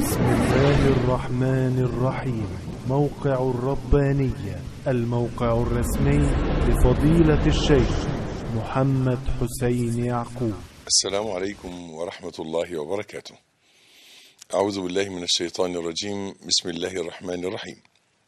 بسم الله الرحمن الرحيم موقع الربانية الموقع الرسمي لفضيلة الشيخ محمد حسين يعقوب السلام عليكم ورحمة الله وبركاته. أعوذ بالله من الشيطان الرجيم، بسم الله الرحمن الرحيم.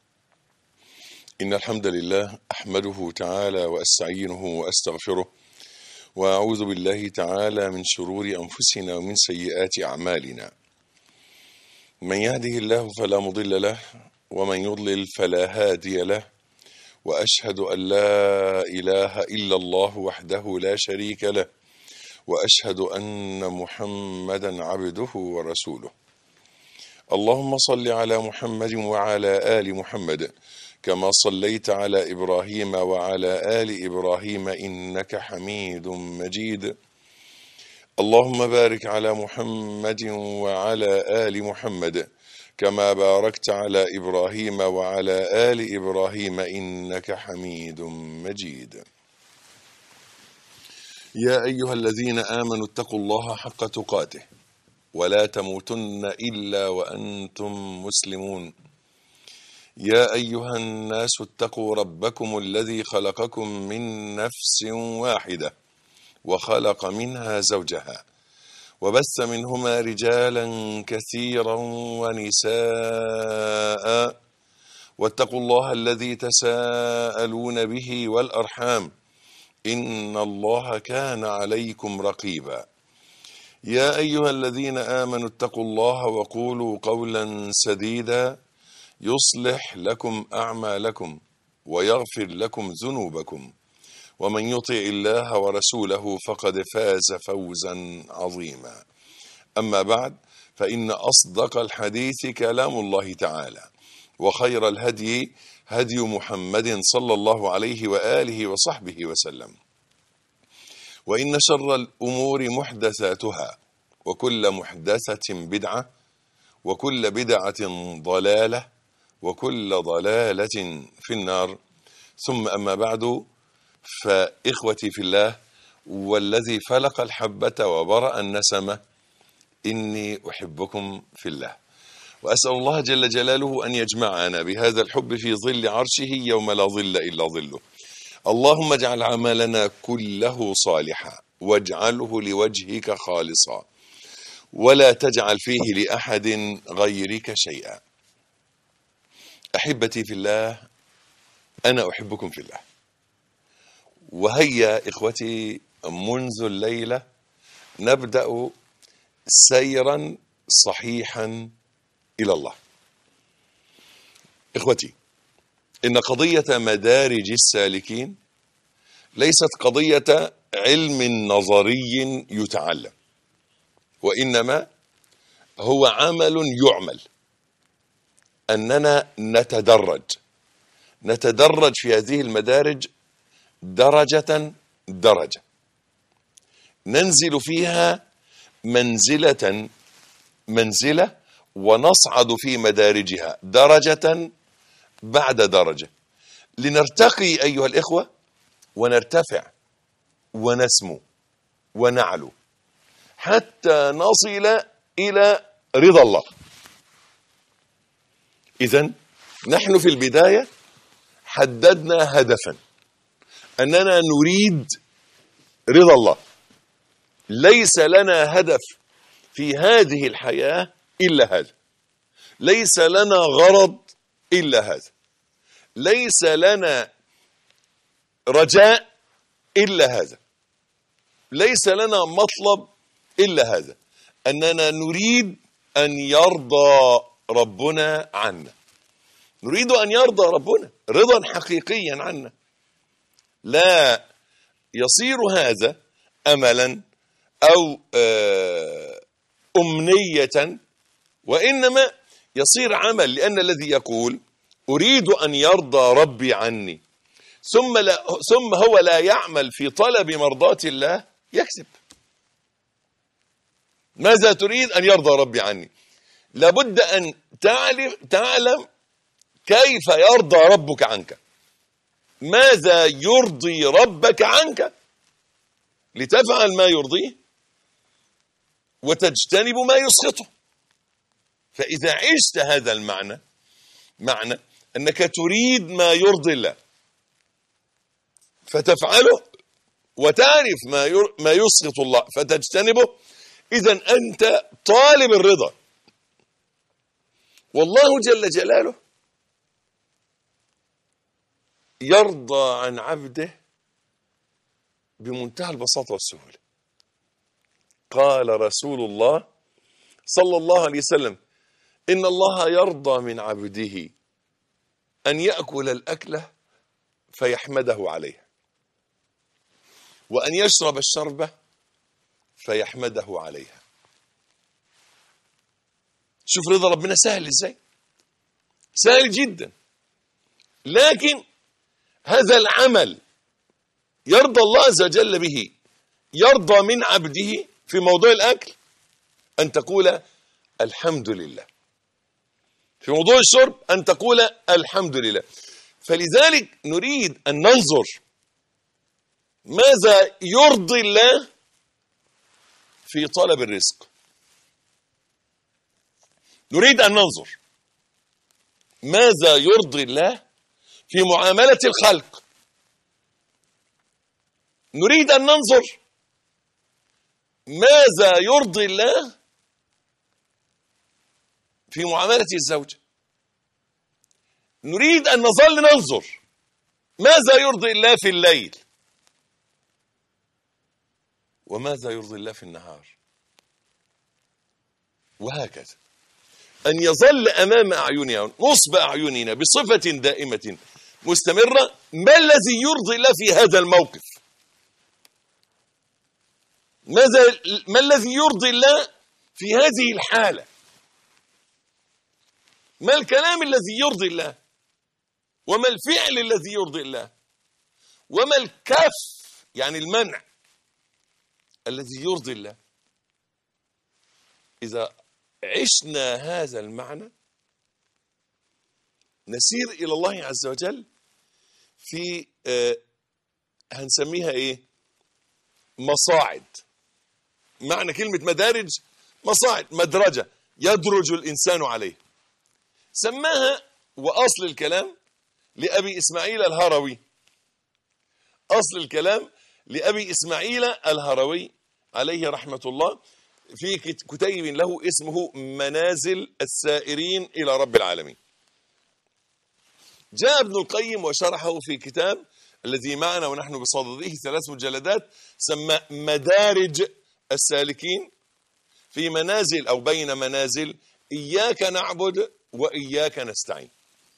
إن الحمد لله أحمده تعالى وأستعينه وأستغفره، وأعوذ بالله تعالى من شرور أنفسنا ومن سيئات أعمالنا. من يهده الله فلا مضل له، ومن يضلل فلا هادي له، وأشهد أن لا إله إلا الله وحده لا شريك له. واشهد ان محمدا عبده ورسوله اللهم صل على محمد وعلى ال محمد كما صليت على ابراهيم وعلى ال ابراهيم انك حميد مجيد اللهم بارك على محمد وعلى ال محمد كما باركت على ابراهيم وعلى ال ابراهيم انك حميد مجيد يا أيها الذين آمنوا اتقوا الله حق تقاته ولا تموتن إلا وأنتم مسلمون يا أيها الناس اتقوا ربكم الذي خلقكم من نفس واحدة وخلق منها زوجها وبث منهما رجالا كثيرا ونساء واتقوا الله الذي تساءلون به والأرحام إن الله كان عليكم رقيبا يا أيها الذين آمنوا اتقوا الله وقولوا قولا سديدا يصلح لكم أعمالكم ويغفر لكم ذنوبكم ومن يطع الله ورسوله فقد فاز فوزا عظيما أما بعد فإن أصدق الحديث كلام الله تعالى وخير الهدي هدي محمد صلى الله عليه وآله وصحبه وسلم وإن شر الأمور محدثاتها وكل محدثة بدعة وكل بدعة ضلالة وكل ضلالة في النار ثم أما بعد فإخوتي في الله والذي فلق الحبة وبرأ النسمة إني أحبكم في الله وأسأل الله جل جلاله أن يجمعنا بهذا الحب في ظل عرشه يوم لا ظل إلا ظله اللهم اجعل عملنا كله صالحا واجعله لوجهك خالصا ولا تجعل فيه لأحد غيرك شيئا أحبتي في الله أنا أحبكم في الله وهيا إخوتي منذ الليلة نبدأ سيرا صحيحا إلى الله إخوتي إن قضية مدارج السالكين ليست قضية علم نظري يتعلم وإنما هو عمل يعمل أننا نتدرج نتدرج في هذه المدارج درجة درجة ننزل فيها منزلة منزلة ونصعد في مدارجها درجة بعد درجة لنرتقي أيها الإخوة ونرتفع ونسمو ونعلو حتى نصل إلى رضا الله إذا نحن في البداية حددنا هدفا أننا نريد رضا الله ليس لنا هدف في هذه الحياة إلا هذا ليس لنا غرض إلا هذا ليس لنا رجاء إلا هذا ليس لنا مطلب إلا هذا أننا نريد أن يرضى ربنا عنا نريد أن يرضى ربنا رضا حقيقيا عنا لا يصير هذا أملا أو أمنية وإنما يصير عمل لأن الذي يقول أريد أن يرضى ربي عني ثم, لا ثم هو لا يعمل في طلب مرضاة الله يكذب ماذا تريد أن يرضى ربي عني لابد أن تعلم, تعلم كيف يرضى ربك عنك ماذا يرضي ربك عنك لتفعل ما يرضيه وتجتنب ما يسخطه فإذا عشت هذا المعنى معنى أنك تريد ما يرضي الله فتفعله وتعرف ما ير... ما يسخط الله فتجتنبه إذا أنت طالب الرضا والله جل جلاله يرضى عن عبده بمنتهى البساطة والسهولة قال رسول الله صلى الله عليه وسلم إن الله يرضى من عبده أن يأكل الأكلة فيحمده عليها وأن يشرب الشربة فيحمده عليها شوف رضا ربنا سهل ازاي سهل جدا لكن هذا العمل يرضى الله عز وجل به يرضى من عبده في موضوع الأكل أن تقول الحمد لله في موضوع الشرب أن تقول الحمد لله فلذلك نريد أن ننظر ماذا يرضي الله في طلب الرزق نريد أن ننظر ماذا يرضي الله في معاملة الخلق نريد أن ننظر ماذا يرضي الله في معاملة الزوج نريد أن نظل ننظر ماذا يرضي الله في الليل وماذا يرضي الله في النهار وهكذا أن يظل أمام أعيننا نصب أعيننا بصفة دائمة مستمرة ما الذي يرضي الله في هذا الموقف ماذا ما الذي يرضي الله في هذه الحالة ما الكلام الذي يرضي الله وما الفعل الذي يرضي الله وما الكف يعني المنع الذي يرضي الله إذا عشنا هذا المعنى نسير إلى الله عز وجل في آه هنسميها إيه مصاعد معنى كلمة مدارج مصاعد مدرجة يدرج الإنسان عليه سماها وأصل الكلام لأبي إسماعيل الهروي أصل الكلام لأبي إسماعيل الهروي عليه رحمة الله في كتيب له اسمه منازل السائرين إلى رب العالمين جاء ابن القيم وشرحه في كتاب الذي معنا ونحن بصدده ثلاث مجلدات سمى مدارج السالكين في منازل أو بين منازل إياك نعبد وإياك نستعين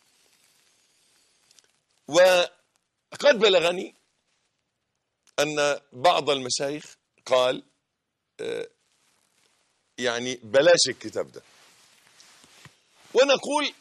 وقد بلغني أن بعض المشايخ قال يعني بلاش الكتاب ده ونقول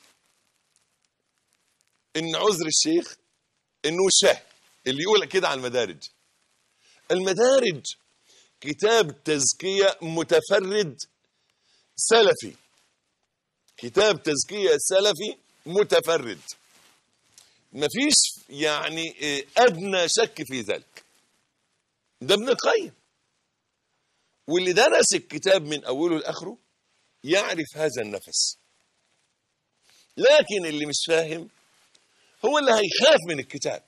ان عذر الشيخ انه شه اللي يقول كده على المدارج المدارج كتاب تزكية متفرد سلفي كتاب تزكية سلفي متفرد مفيش يعني أدنى شك في ذلك ده ابن القيم واللي درس الكتاب من أوله لآخره يعرف هذا النفس لكن اللي مش فاهم هو اللي هيخاف من الكتاب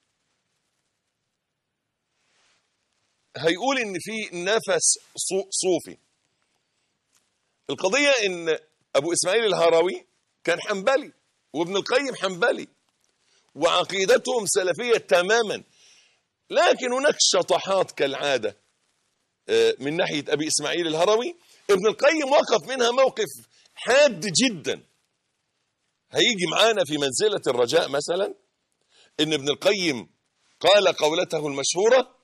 هيقول ان في نفس صوفي القضية ان ابو اسماعيل الهروي كان حنبلي وابن القيم حنبلي وعقيدتهم سلفية تماما لكن هناك شطحات كالعادة من ناحية ابي اسماعيل الهروي ابن القيم وقف منها موقف حاد جدا هيجي معانا في منزلة الرجاء مثلا ان ابن القيم قال قولته المشهورة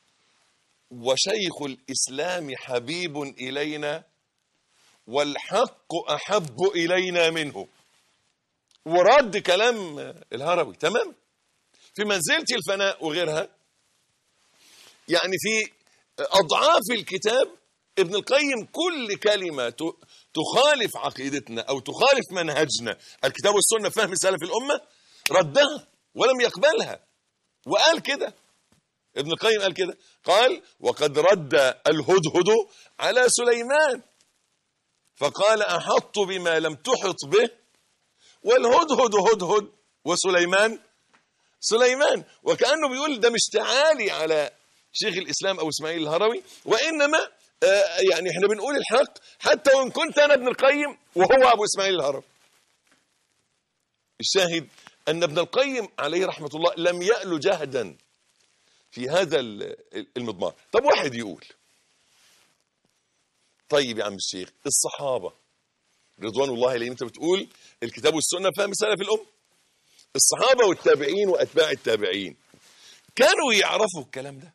وشيخ الإسلام حبيب إلينا والحق أحب إلينا منه ورد كلام الهروي تمام في منزلة الفناء وغيرها يعني في أضعاف الكتاب ابن القيم كل كلمة تخالف عقيدتنا أو تخالف منهجنا الكتاب والسنة فهم سلف الأمة ردها ولم يقبلها وقال كده ابن القيم قال كده قال وقد رد الهدهد على سليمان فقال أحط بما لم تحط به والهدهد هدهد وسليمان سليمان وكأنه بيقول ده مش تعالي على شيخ الإسلام أو إسماعيل الهروي وإنما آه يعني احنا بنقول الحق حتى وإن كنت أنا ابن القيم وهو أبو إسماعيل الهروي الشاهد أن ابن القيم عليه رحمة الله لم يأل جهدا في هذا المضمار طب واحد يقول طيب يا عم الشيخ الصحابة رضوان الله عليهم انت بتقول الكتاب والسنة فهم سلف الأم الصحابة والتابعين وأتباع التابعين كانوا يعرفوا الكلام ده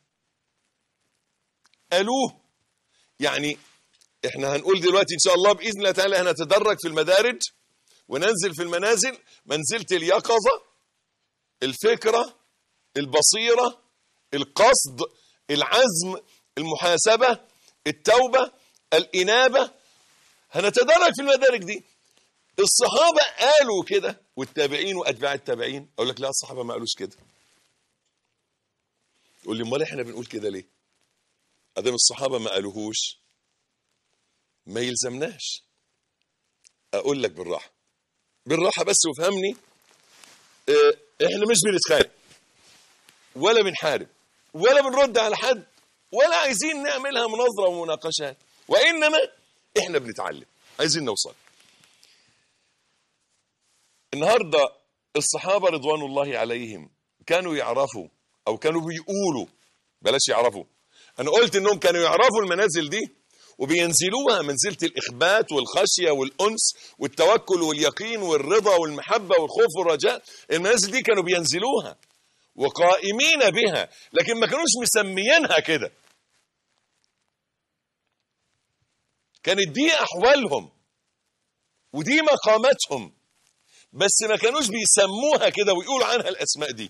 قالوه يعني احنا هنقول دلوقتي ان شاء الله باذن الله تعالى هنتدرج في المدارج وننزل في المنازل منزله اليقظه الفكره البصيره القصد العزم المحاسبه التوبه الانابه هنتدرج في المدارج دي الصحابه قالوا كده والتابعين واتباع التابعين اقول لك لا الصحابه ما قالوش كده يقول لي امال احنا بنقول كده ليه ادام الصحابه ما قالوهوش ما يلزمناش اقول لك بالراحه بالراحه بس وافهمني اه احنا مش بنتخانق ولا بنحارب ولا بنرد على حد ولا عايزين نعملها مناظره ومناقشات وانما احنا بنتعلم عايزين نوصل النهارده الصحابه رضوان الله عليهم كانوا يعرفوا او كانوا بيقولوا بلاش يعرفوا انا قلت انهم كانوا يعرفوا المنازل دي وبينزلوها منزله الاخبات والخشيه والانس والتوكل واليقين والرضا والمحبه والخوف والرجاء المنازل دي كانوا بينزلوها وقائمين بها لكن ما كانوش مسميينها كده كانت دي احوالهم ودي مقاماتهم بس ما كانوش بيسموها كده ويقولوا عنها الاسماء دي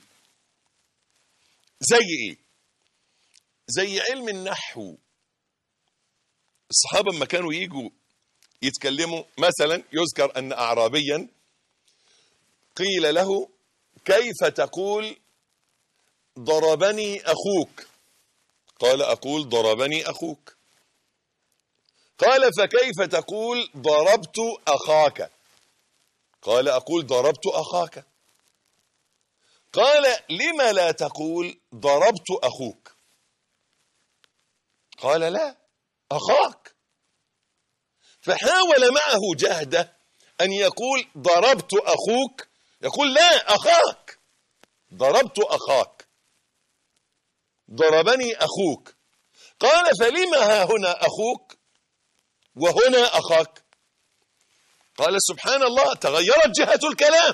زي ايه زي علم النحو الصحابه لما كانوا يجوا يتكلموا مثلا يذكر ان اعرابيا قيل له كيف تقول ضربني اخوك قال اقول ضربني اخوك قال فكيف تقول ضربت اخاك قال اقول ضربت اخاك قال لم لا تقول ضربت اخوك قال لا اخاك فحاول معه جهده ان يقول ضربت اخوك يقول لا اخاك ضربت اخاك ضربني اخوك قال فلم ها هنا اخوك وهنا اخاك قال سبحان الله تغيرت جهه الكلام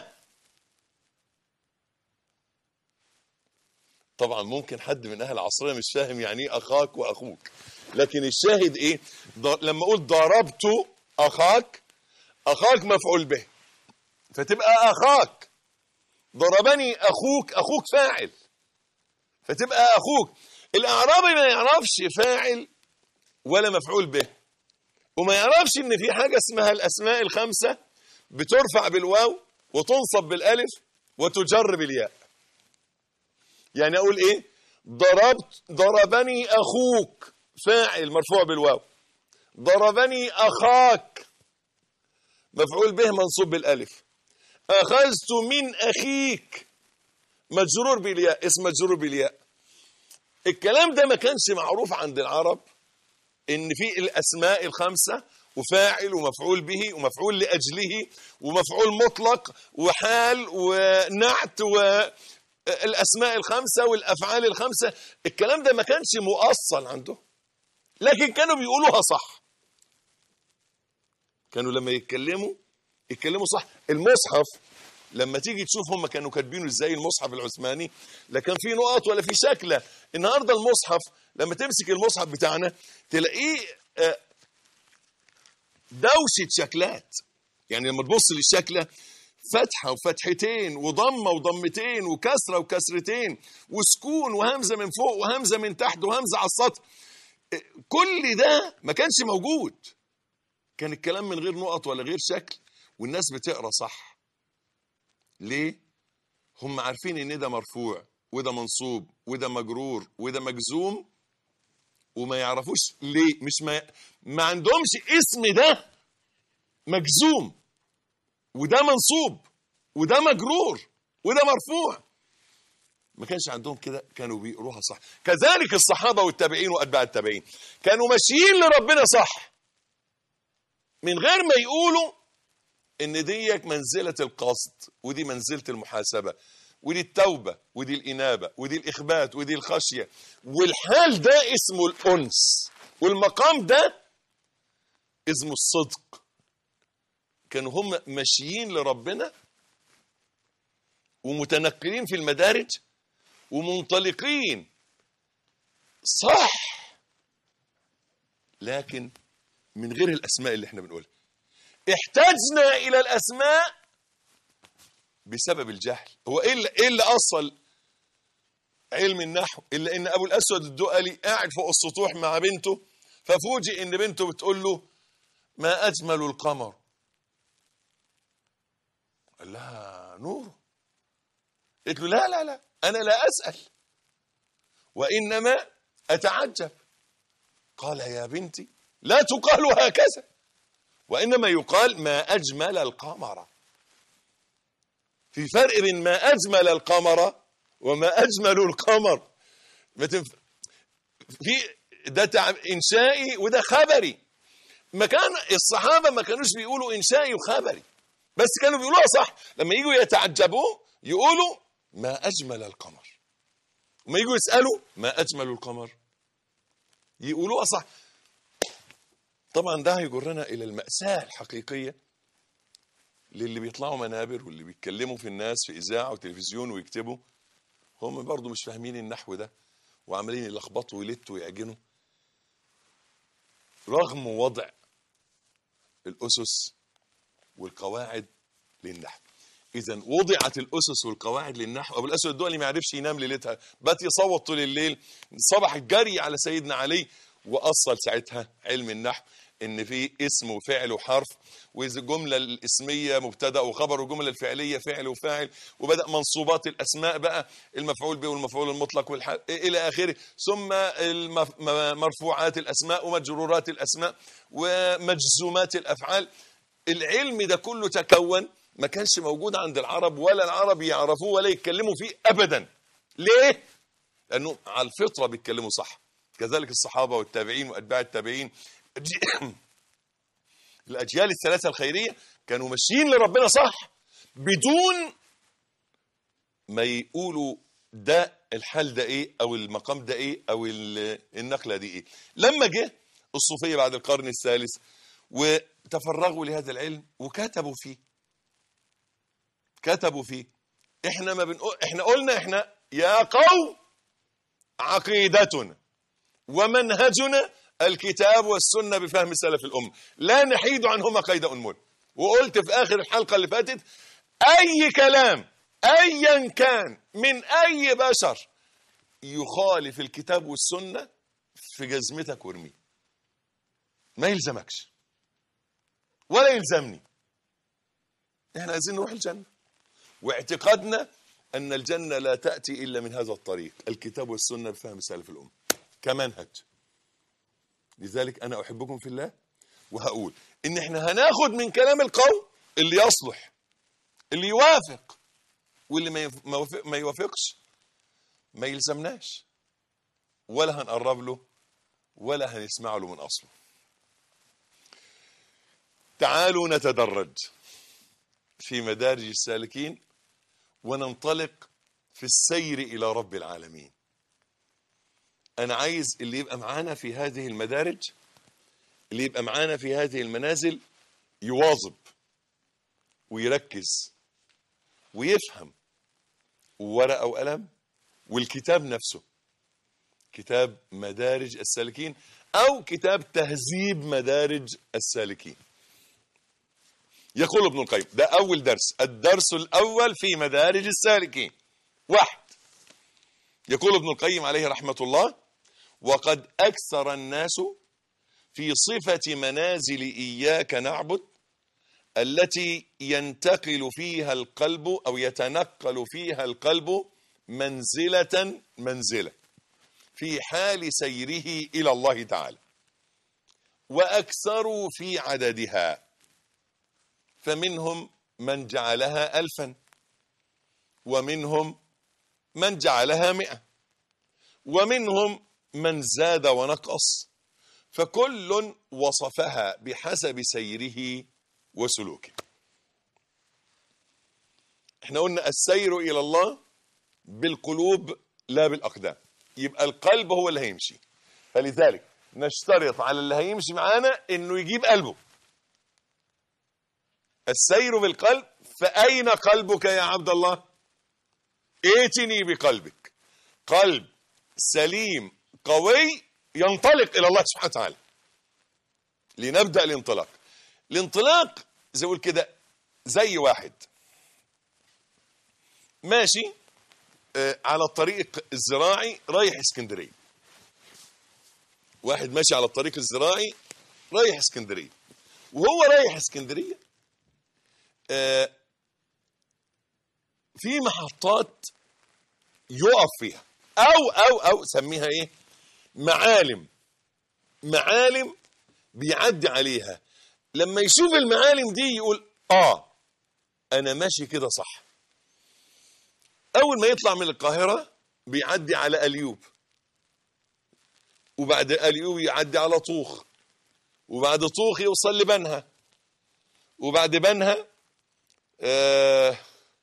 طبعا ممكن حد من اهل العصريه مش فاهم يعني ايه اخاك واخوك لكن الشاهد ايه لما اقول ضربت اخاك اخاك مفعول به فتبقى اخاك ضربني اخوك اخوك فاعل فتبقى اخوك الاعرابي ما يعرفش فاعل ولا مفعول به وما يعرفش ان في حاجه اسمها الاسماء الخمسه بترفع بالواو وتنصب بالالف وتجر بالياء يعني اقول ايه ضربت ضربني اخوك فاعل مرفوع بالواو ضربني اخاك مفعول به منصوب بالالف اخذت من اخيك مجرور بالياء اسم مجرور بالياء الكلام ده ما كانش معروف عند العرب ان في الاسماء الخمسه وفاعل ومفعول به ومفعول لاجله ومفعول مطلق وحال ونعت والاسماء الخمسه والافعال الخمسه الكلام ده ما كانش مؤصل عنده لكن كانوا بيقولوها صح كانوا لما يتكلموا يتكلموا صح المصحف لما تيجي تشوف هم كانوا كاتبينه ازاي المصحف العثماني لا كان في نقط ولا في شكله النهارده المصحف لما تمسك المصحف بتاعنا تلاقيه دوشه شكلات يعني لما تبص للشكله فتحه وفتحتين وضمه وضمتين وكسره وكسرتين وسكون وهمزه من فوق وهمزه من تحت وهمزه على السطح كل ده ما كانش موجود كان الكلام من غير نقط ولا غير شكل والناس بتقرا صح ليه هم عارفين ان ده مرفوع وده منصوب وده مجرور وده مجزوم وما يعرفوش ليه مش ما ما عندهمش اسم ده مجزوم وده منصوب وده مجرور وده مرفوع ما كانش عندهم كده كانوا بيقروها صح كذلك الصحابة والتابعين وأتباع التابعين كانوا ماشيين لربنا صح من غير ما يقولوا ان ديك منزلة القصد ودي منزلة المحاسبة ودي التوبة ودي الإنابة ودي الإخبات ودي الخشية والحال ده اسمه الأنس والمقام ده اسمه الصدق كانوا هم ماشيين لربنا ومتنقلين في المدارج ومنطلقين صح لكن من غير الأسماء اللي احنا بنقولها احتاجنا إلى الأسماء بسبب الجهل هو ايه اللي, إيه اللي اصل علم النحو الا ان ابو الاسود الدؤلي قاعد فوق السطوح مع بنته ففوجئ ان بنته بتقول له ما اجمل القمر قال لها نور قلت له لا لا لا انا لا اسال وانما اتعجب قال يا بنتي لا تقال هكذا وانما يقال ما اجمل القمر في فرق بين ما أجمل القمر وما أجمل القمر ما تنف... في ده تعب إنشائي وده خبري ما كان الصحابة ما كانوش بيقولوا إنشائي وخبري بس كانوا بيقولوها صح لما يجوا يتعجبوا يقولوا ما أجمل القمر وما يجوا يسألوا ما أجمل القمر يقولوها صح طبعا ده هيجرنا إلى المأساة الحقيقية للي بيطلعوا منابر واللي بيتكلموا في الناس في اذاعه وتلفزيون ويكتبوا هم برضو مش فاهمين النحو ده وعمالين يلخبطوا ويلتوا ويعجنوا رغم وضع الاسس والقواعد للنحو اذا وضعت الاسس والقواعد للنحو ابو الاسود الدولي ما عرفش ينام ليلتها بات يصوت طول الليل صبح الجري على سيدنا علي واصل ساعتها علم النحو ان في اسم وفعل وحرف والجمله الاسميه مبتدا وخبر والجمله الفعليه فعل وفاعل وبدا منصوبات الاسماء بقى المفعول به والمفعول المطلق والح... الى اخره ثم المف... مرفوعات الاسماء ومجرورات الاسماء ومجزومات الافعال العلم ده كله تكون ما كانش موجود عند العرب ولا العرب يعرفوه ولا يتكلموا فيه ابدا ليه لانه على الفطره بيتكلموا صح كذلك الصحابه والتابعين واتباع التابعين الأجيال الثلاثة الخيرية كانوا ماشيين لربنا صح بدون ما يقولوا ده الحال ده ايه او المقام ده ايه او النقلة دي ايه لما جه الصوفية بعد القرن الثالث وتفرغوا لهذا العلم وكتبوا فيه كتبوا فيه احنا ما بنقول احنا قلنا احنا يا قوم عقيدتنا ومنهجنا الكتاب والسنة بفهم سلف الأمة لا نحيد عنهما قيد أنمل وقلت في آخر الحلقة اللي فاتت أي كلام أيا كان من أي بشر يخالف الكتاب والسنة في جزمتك وارميه ما يلزمكش ولا يلزمني احنا عايزين نروح الجنة واعتقادنا أن الجنة لا تأتي إلا من هذا الطريق الكتاب والسنة بفهم سلف الأمة كمنهج لذلك أنا أحبكم في الله وهقول إن إحنا هناخد من كلام القوم اللي يصلح اللي يوافق واللي ما يوافق ما يوافقش ما يلزمناش ولا هنقرب له ولا هنسمع له من أصله تعالوا نتدرج في مدارج السالكين وننطلق في السير إلى رب العالمين أنا عايز اللي يبقى معانا في هذه المدارج اللي يبقى معانا في هذه المنازل يواظب ويركز ويفهم ورقة وقلم والكتاب نفسه كتاب مدارج السالكين أو كتاب تهذيب مدارج السالكين يقول ابن القيم ده أول درس الدرس الأول في مدارج السالكين واحد يقول ابن القيم عليه رحمة الله وقد أكثر الناس في صفة منازل إياك نعبد التي ينتقل فيها القلب أو يتنقل فيها القلب منزلة منزلة في حال سيره إلى الله تعالى وأكثروا في عددها فمنهم من جعلها ألفا ومنهم من جعلها مئة ومنهم من زاد ونقص فكل وصفها بحسب سيره وسلوكه احنا قلنا السير الى الله بالقلوب لا بالاقدام يبقى القلب هو اللي هيمشي فلذلك نشترط على اللي هيمشي معانا انه يجيب قلبه السير بالقلب فاين قلبك يا عبد الله ائتني بقلبك قلب سليم قوي ينطلق الى الله سبحانه وتعالى لنبدا الانطلاق الانطلاق زي اقول كده زي واحد ماشي آه، على الطريق الزراعي رايح اسكندريه واحد ماشي على الطريق الزراعي رايح اسكندريه وهو رايح اسكندريه آه، في محطات يقف فيها او او او سميها ايه معالم معالم بيعدي عليها لما يشوف المعالم دي يقول اه انا ماشي كده صح اول ما يطلع من القاهره بيعدي على اليوب وبعد اليوب يعدي على طوخ وبعد طوخ يوصل لبنها وبعد بنها آه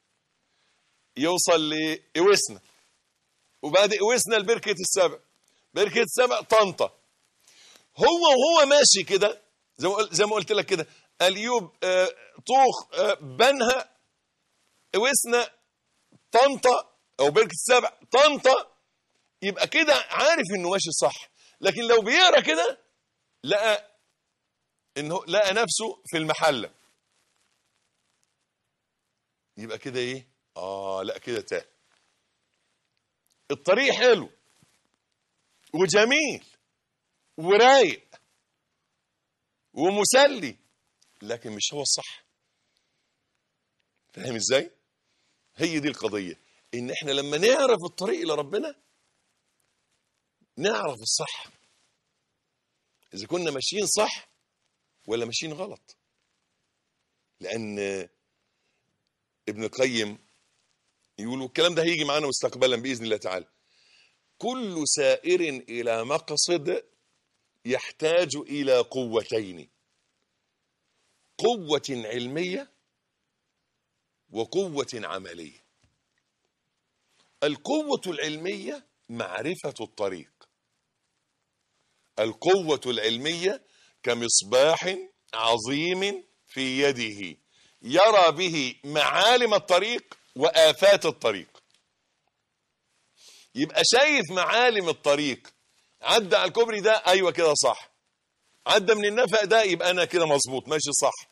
يوصل لإوسنا وبعد إوسنا لبركة السبع بركة السبع طنطا هو وهو ماشي كده زي ما قل- زي ما قلت لك كده اليوب آه طوخ آه بنها إوسنا طنطا او بركه السبع طنطا يبقى كده عارف انه ماشي صح لكن لو بيقرا كده لقى انه لقى نفسه في المحله يبقى كده ايه اه لا كده تاه الطريق حلو وجميل ورايق ومسلي لكن مش هو الصح فاهم ازاي هي دي القضية إن إحنا لما نعرف الطريق إلى ربنا نعرف الصح إذا كنا ماشيين صح ولا ماشيين غلط لأن ابن القيم يقول الكلام ده هيجي معانا مستقبلا بإذن الله تعالى كل سائر إلى مقصد يحتاج إلى قوتين قوة علمية وقوة عملية القوة العلمية معرفة الطريق القوة العلمية كمصباح عظيم في يده يرى به معالم الطريق وآفات الطريق يبقى شايف معالم الطريق عدى على الكوبري ده ايوه كده صح عدى من النفق ده يبقى انا كده مظبوط ماشي صح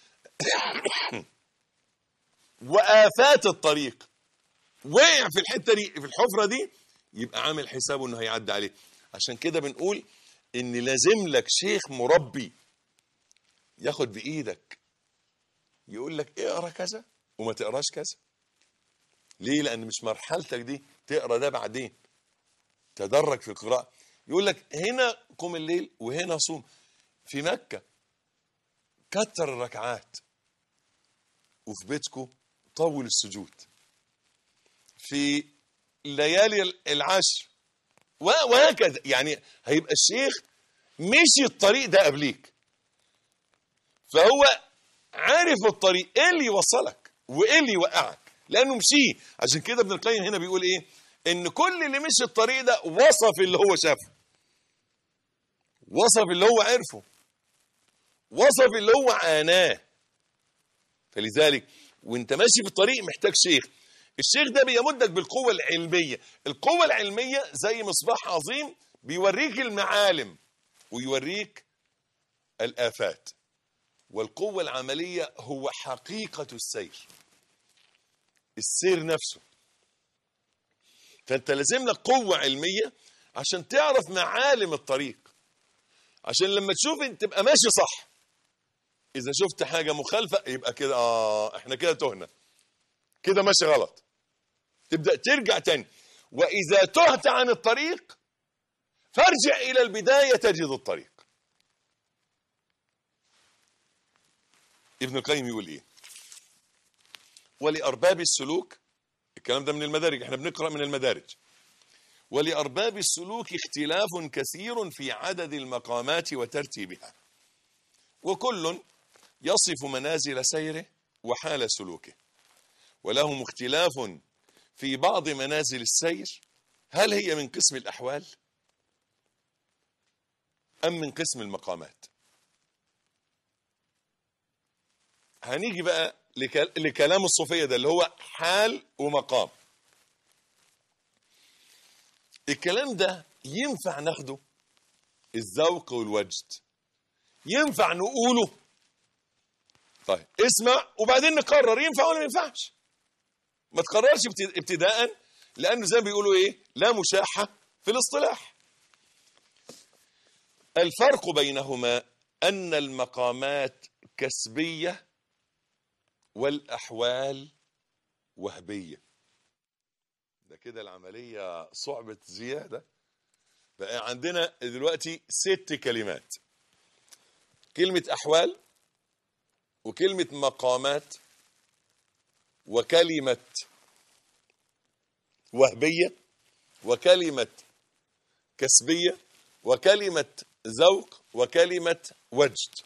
وآفات الطريق وقع في الحته دي في الحفره دي يبقى عامل حسابه انه هيعدي عليه عشان كده بنقول ان لازم لك شيخ مربي ياخد بايدك يقول لك اقرا كذا وما تقراش كذا ليه لان مش مرحلتك دي تقرا ده بعدين تدرج في القراءه يقول لك هنا قم الليل وهنا صوم في مكه كتر الركعات وفي بيتكم طول السجود في ليالي العشر و- وهكذا يعني هيبقى الشيخ مشي الطريق ده قبليك فهو عارف الطريق ايه اللي يوصلك وايه اللي يوقعك لانه مشيه عشان كده ابن القيم هنا بيقول ايه ان كل اللي مشي الطريق ده وصف اللي هو شافه وصف اللي هو عرفه وصف اللي هو عاناه فلذلك وانت ماشي في الطريق محتاج شيخ الشيخ ده بيمدك بالقوة العلمية القوة العلمية زي مصباح عظيم بيوريك المعالم ويوريك الآفات والقوة العملية هو حقيقة السير السير نفسه فانت لازم لك قوة علمية عشان تعرف معالم الطريق عشان لما تشوف انت تبقى ماشي صح اذا شفت حاجة مخالفة يبقى كده اه احنا كده تهنا كده ماشي غلط تبدأ ترجع تاني واذا تهت عن الطريق فارجع الى البداية تجد الطريق ابن القيم يقول ايه ولأرباب السلوك الكلام ده من المدارج احنا بنقرأ من المدارج ولأرباب السلوك اختلاف كثير في عدد المقامات وترتيبها وكل يصف منازل سيره وحال سلوكه ولهم اختلاف في بعض منازل السير هل هي من قسم الأحوال أم من قسم المقامات هنيجي بقى لك- لكلام الصوفية ده اللي هو حال ومقام الكلام ده ينفع ناخده الذوق والوجد ينفع نقوله طيب اسمع وبعدين نقرر ينفع ولا ما ينفعش ما تقررش ابت- ابتداء لانه زي ما بيقولوا ايه لا مشاحه في الاصطلاح الفرق بينهما ان المقامات كسبيه والاحوال وهبيه ده كده العمليه صعبه زياده بقى عندنا دلوقتي ست كلمات كلمه احوال وكلمه مقامات وكلمه وهبيه وكلمه كسبيه وكلمه ذوق وكلمه وجد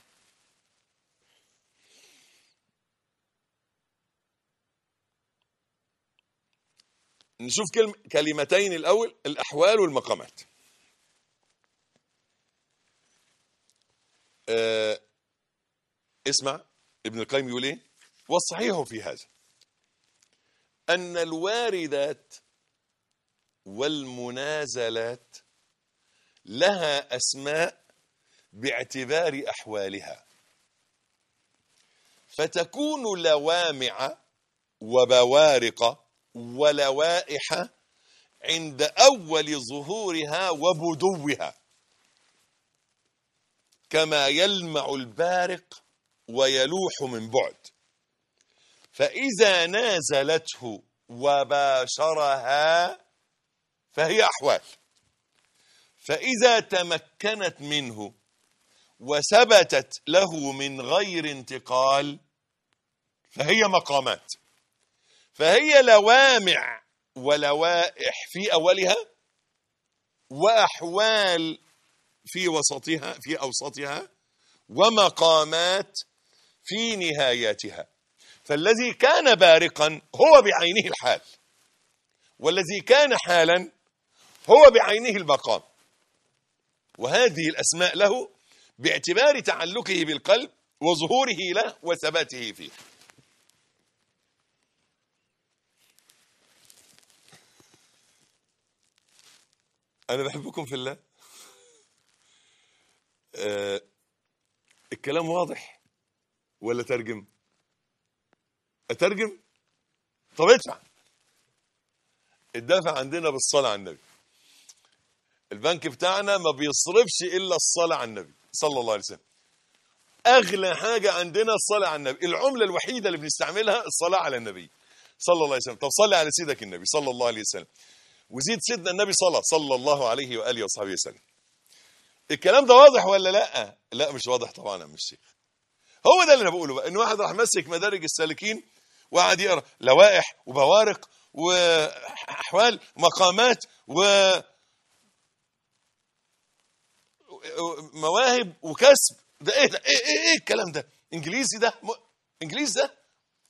نشوف كلم كلمتين الأول الأحوال والمقامات آه اسمع ابن القيم يقول ايه والصحيح في هذا أن الواردات والمنازلات لها أسماء باعتبار أحوالها فتكون لوامع وبوارق ولوائح عند أول ظهورها وبدوها كما يلمع البارق ويلوح من بعد فإذا نازلته وباشرها فهي أحوال فإذا تمكنت منه وثبتت له من غير انتقال فهي مقامات فهي لوامع ولوائح في أولها وأحوال في وسطها في أوسطها ومقامات في نهاياتها فالذي كان بارقا هو بعينه الحال والذي كان حالا هو بعينه المقام وهذه الأسماء له باعتبار تعلقه بالقلب وظهوره له وثباته فيه أنا بحبكم في الله آه الكلام واضح ولا ترجم أترجم طب ادفع الدافع عندنا بالصلاة على النبي البنك بتاعنا ما بيصرفش إلا الصلاة على النبي صلى الله عليه وسلم أغلى حاجة عندنا الصلاة على النبي العملة الوحيدة اللي بنستعملها الصلاة على النبي صلى الله عليه وسلم طب صلي على سيدك النبي صلى الله عليه وسلم وزيد سيدنا النبي صلى صلى الله عليه وآله وصحبه وسلم الكلام ده واضح ولا لا لا مش واضح طبعا يا عم الشيخ هو ده اللي انا بقوله بقى ان واحد راح ماسك مدارج السالكين وقعد يقرا لوائح وبوارق واحوال مقامات و مواهب وكسب ده ايه ده ايه ايه, إيه الكلام ده انجليزي ده م... انجليزي ده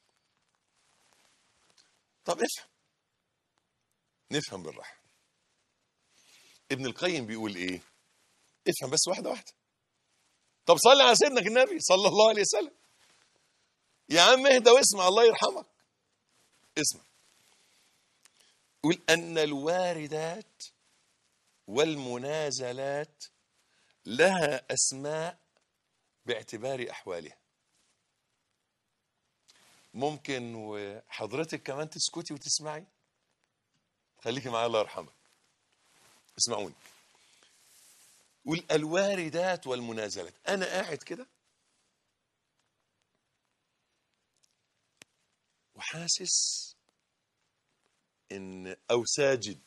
طب افهم نفهم بالراحه ابن القيم بيقول ايه افهم بس واحده واحده طب صلي على سيدنا النبي صلى الله عليه وسلم يا عم اهدى واسمع الله يرحمك اسمع يقول ان الواردات والمنازلات لها اسماء باعتبار احوالها ممكن وحضرتك كمان تسكتي وتسمعي خليكي معايا الله يرحمك اسمعوني والواردات والمنازلات انا قاعد كده وحاسس ان او ساجد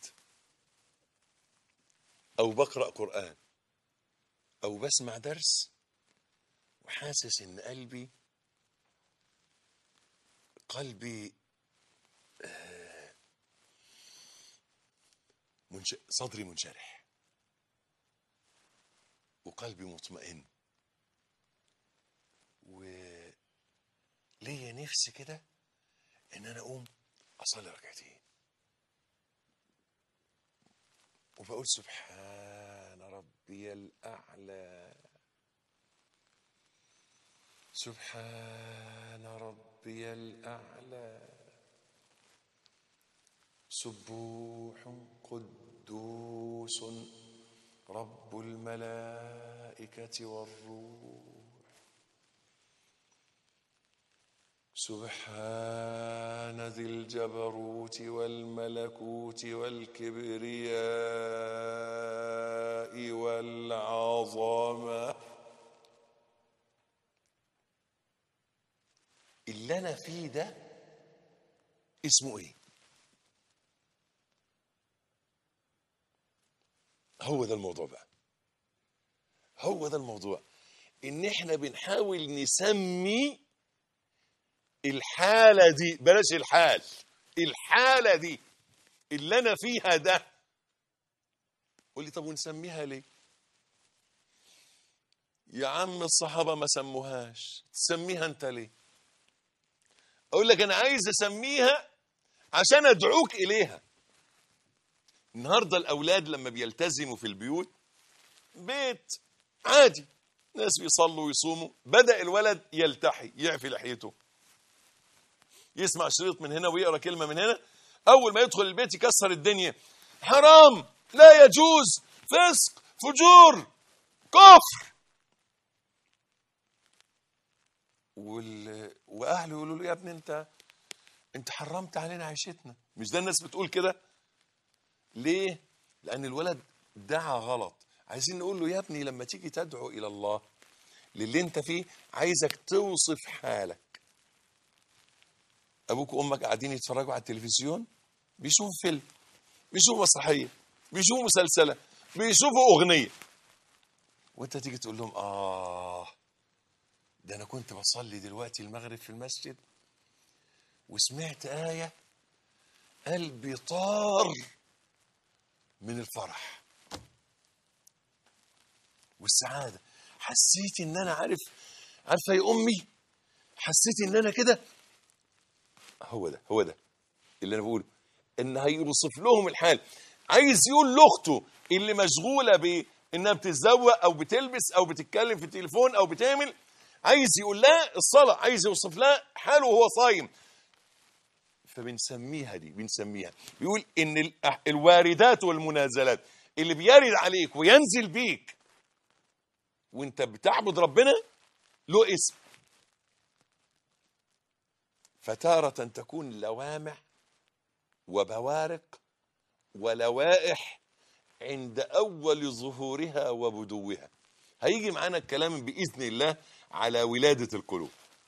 او بقرا قران او بسمع درس وحاسس ان قلبي قلبي آه، منش... صدري منشرح وقلبي مطمئن وليا نفس كده ان انا اقوم اصلي ركعتين وبقول سبحان ربي الاعلى سبحان ربي الأعلى سبوح قدوس رب الملائكة والروح سبحان ذي الجبروت والملكوت والكبرياء والعظمه اللي انا فيه ده اسمه ايه هو ده الموضوع بقى هو ده الموضوع ان احنا بنحاول نسمي الحالة دي بلاش الحال الحالة دي اللي انا فيها ده قول لي طب ونسميها ليه يا عم الصحابة ما سموهاش تسميها انت ليه اقول لك انا عايز اسميها عشان ادعوك اليها النهارده الاولاد لما بيلتزموا في البيوت بيت عادي ناس بيصلوا ويصوموا بدا الولد يلتحي يعفي لحيته يسمع شريط من هنا ويقرا كلمه من هنا اول ما يدخل البيت يكسر الدنيا حرام لا يجوز فسق فجور كفر وال... واهله يقولوا له يا ابني انت انت حرمت علينا عيشتنا مش ده الناس بتقول كده ليه لان الولد دعا غلط عايزين نقول له يا ابني لما تيجي تدعو الى الله للي انت فيه عايزك توصف حالك ابوك وامك قاعدين يتفرجوا على التلفزيون بيشوفوا فيلم بيشوفوا مسرحيه بيشوفوا مسلسله بيشوفوا اغنيه وانت تيجي تقول لهم اه ده انا كنت بصلي دلوقتي المغرب في المسجد وسمعت آية قلبي طار من الفرح والسعادة حسيت ان انا عارف عارفة يا امي حسيت ان انا كده هو ده هو ده اللي انا بقوله ان هيوصف لهم الحال عايز يقول لاخته اللي مشغولة بانها بتتزوق او بتلبس او بتتكلم في التليفون او بتعمل عايز يقول لها الصلاة عايز يوصف لها حاله وهو صايم فبنسميها دي بنسميها بيقول ان ال- الواردات والمنازلات اللي بيرد عليك وينزل بيك وانت بتعبد ربنا له اسم فتارة تكون لوامع وبوارق ولوائح عند أول ظهورها وبدوها هيجي معانا الكلام بإذن الله على ولادة القلوب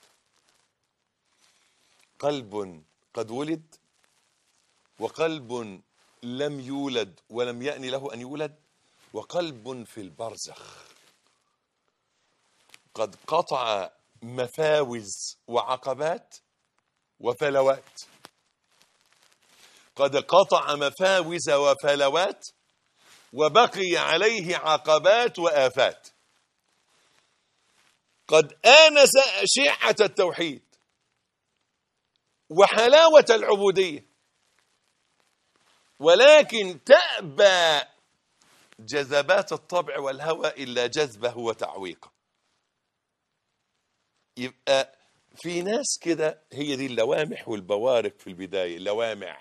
قلب قد ولد وقلب لم يولد ولم يأن له أن يولد وقلب في البرزخ قد قطع مفاوز وعقبات وفلوات قد قطع مفاوز وفلوات وبقي عليه عقبات وآفات قد آنس أشعة التوحيد وحلاوة العبودية ولكن تأبى جذبات الطبع والهوى إلا جذبه وتعويقه يبقى في ناس كده هي دي اللوامح والبوارق في البداية لوامع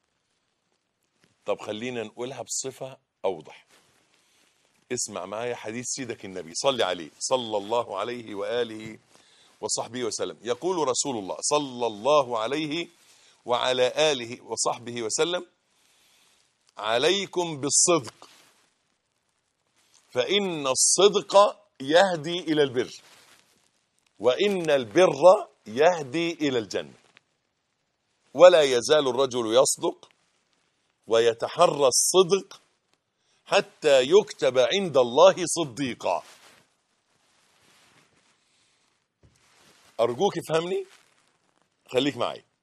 طب خلينا نقولها بصفة أوضح اسمع معايا حديث سيدك النبي صلي عليه صلى الله عليه وآله وصحبه وسلم يقول رسول الله صلى الله عليه وعلى آله وصحبه وسلم عليكم بالصدق فإن الصدق يهدي إلى البر وإن البر يهدي إلى الجنة ولا يزال الرجل يصدق ويتحرى الصدق حتى يكتب عند الله صديقا أرجوك افهمني خليك معي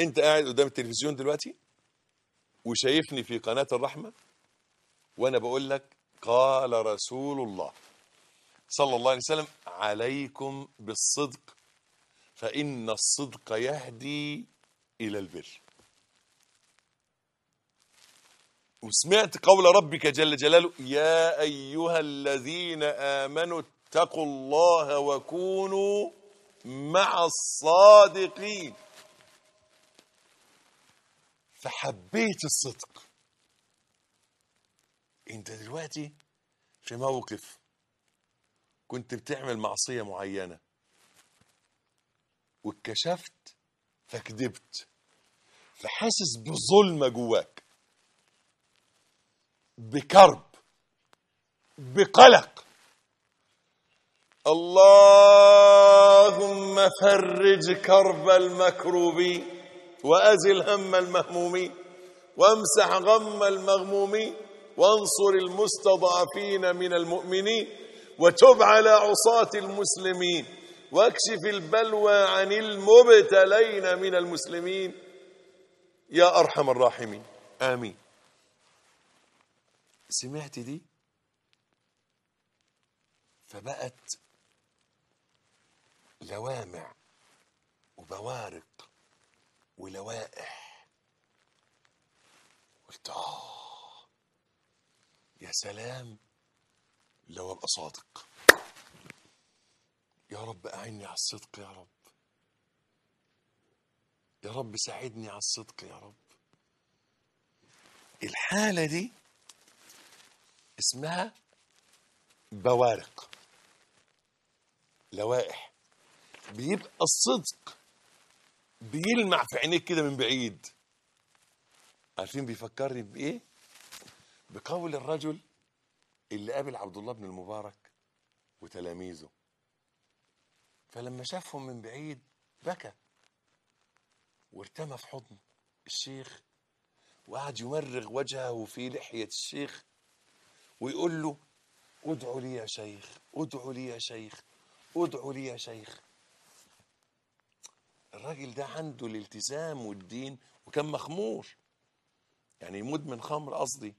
انت قاعد قدام التلفزيون دلوقتي وشايفني في قناة الرحمة وانا بقول لك قال رسول الله صلى الله عليه وسلم عليكم بالصدق فإن الصدق يهدي إلى البر وسمعت قول ربك جل جلاله يا أيها الذين آمنوا اتقوا الله وكونوا مع الصادقين فحبيت الصدق انت دلوقتي في موقف كنت بتعمل معصية معينة واتكشفت فكذبت فحاسس بظلمة جواك بكرب بقلق اللهم فرج كرب المكروبين وأزل هم المهمومين وامسح غم المغمومين وانصر المستضعفين من المؤمنين وتب على عصاة المسلمين واكشف البلوى عن المبتلين من المسلمين يا أرحم الراحمين آمين سمعت دي فبقت لوامع وبوارق ولوائح قلت آه يا سلام لو ابقى صادق يا رب اعني على الصدق يا رب يا رب ساعدني على الصدق يا رب الحالة دي اسمها بوارق لوائح بيبقى الصدق بيلمع في عينيك كده من بعيد عارفين بيفكرني بايه بقول الرجل اللي قابل عبد الله بن المبارك وتلاميذه فلما شافهم من بعيد بكى وارتمى في حضن الشيخ وقعد يمرغ وجهه في لحية الشيخ ويقول له ادعوا لي يا شيخ ادعوا لي يا شيخ ادعوا لي يا شيخ الراجل ده عنده الالتزام والدين وكان مخمور يعني مدمن خمر قصدي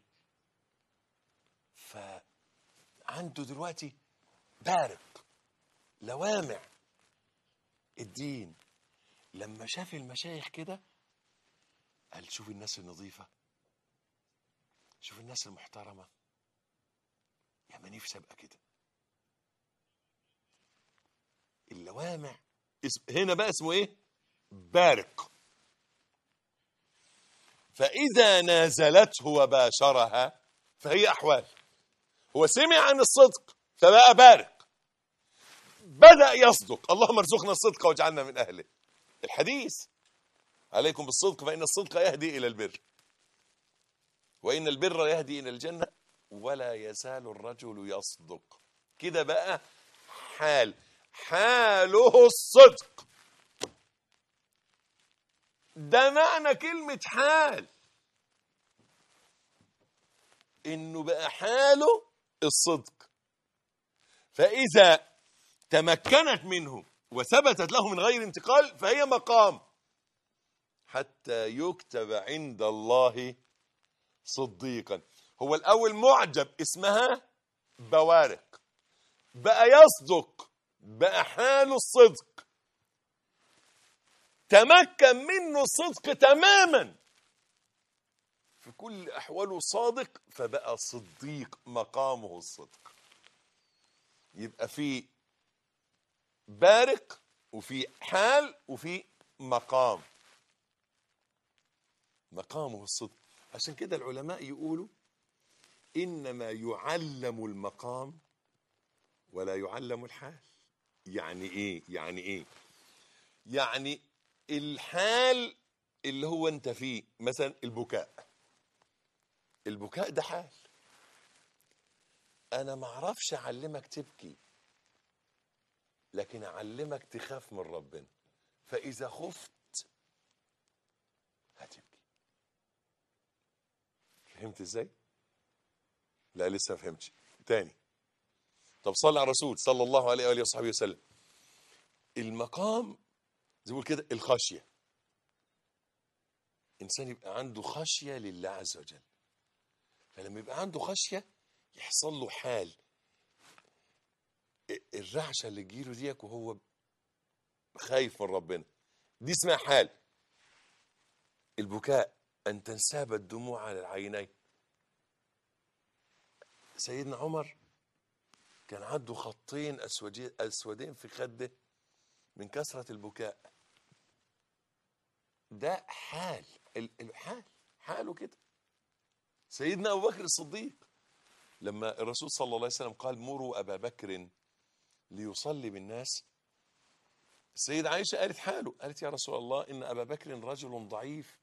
فعنده دلوقتي بارق لوامع الدين لما شاف المشايخ كده قال شوف الناس النظيفة شوف الناس المحترمة يا ما نفسي ابقى كده اللوامع اسم هنا بقى اسمه ايه بارق فإذا نازلته وباشرها فهي أحوال هو سمع عن الصدق فبقى بارق بدأ يصدق اللهم ارزقنا الصدق واجعلنا من أهله الحديث عليكم بالصدق فإن الصدق يهدي إلى البر وإن البر يهدي إلى الجنة ولا يزال الرجل يصدق كده بقى حال حاله الصدق ده معنى كلمة حال انه بقى حاله الصدق فاذا تمكنت منه وثبتت له من غير انتقال فهي مقام حتى يكتب عند الله صديقا هو الاول معجب اسمها بوارق بقى يصدق بقى حاله الصدق تمكن منه الصدق تماما في كل احواله صادق فبقى صديق مقامه الصدق يبقى في بارق وفي حال وفي مقام مقامه الصدق عشان كده العلماء يقولوا انما يعلم المقام ولا يعلم الحال يعني ايه يعني ايه يعني الحال اللي هو انت فيه مثلا البكاء البكاء ده حال انا ما اعرفش اعلمك تبكي لكن اعلمك تخاف من ربنا فاذا خفت هتبكي فهمت ازاي لا لسه ما فهمتش تاني طب صلى على الرسول صلى الله عليه واله وصحبه وسلم المقام زي ما بقول كده الخشيه انسان يبقى عنده خشيه لله عز وجل فلما يبقى عنده خشيه يحصل له حال الرعشه اللي تجيله ديك وهو خايف من ربنا دي اسمها حال البكاء ان تنساب الدموع على العينين سيدنا عمر كان عنده خطين اسودين اسودين في خده من كثره البكاء ده حال ال- الحال حاله كده سيدنا ابو بكر الصديق لما الرسول صلى الله عليه وسلم قال مروا ابا بكر ليصلي بالناس السيدة عائشة قالت حاله قالت يا رسول الله إن أبا بكر رجل ضعيف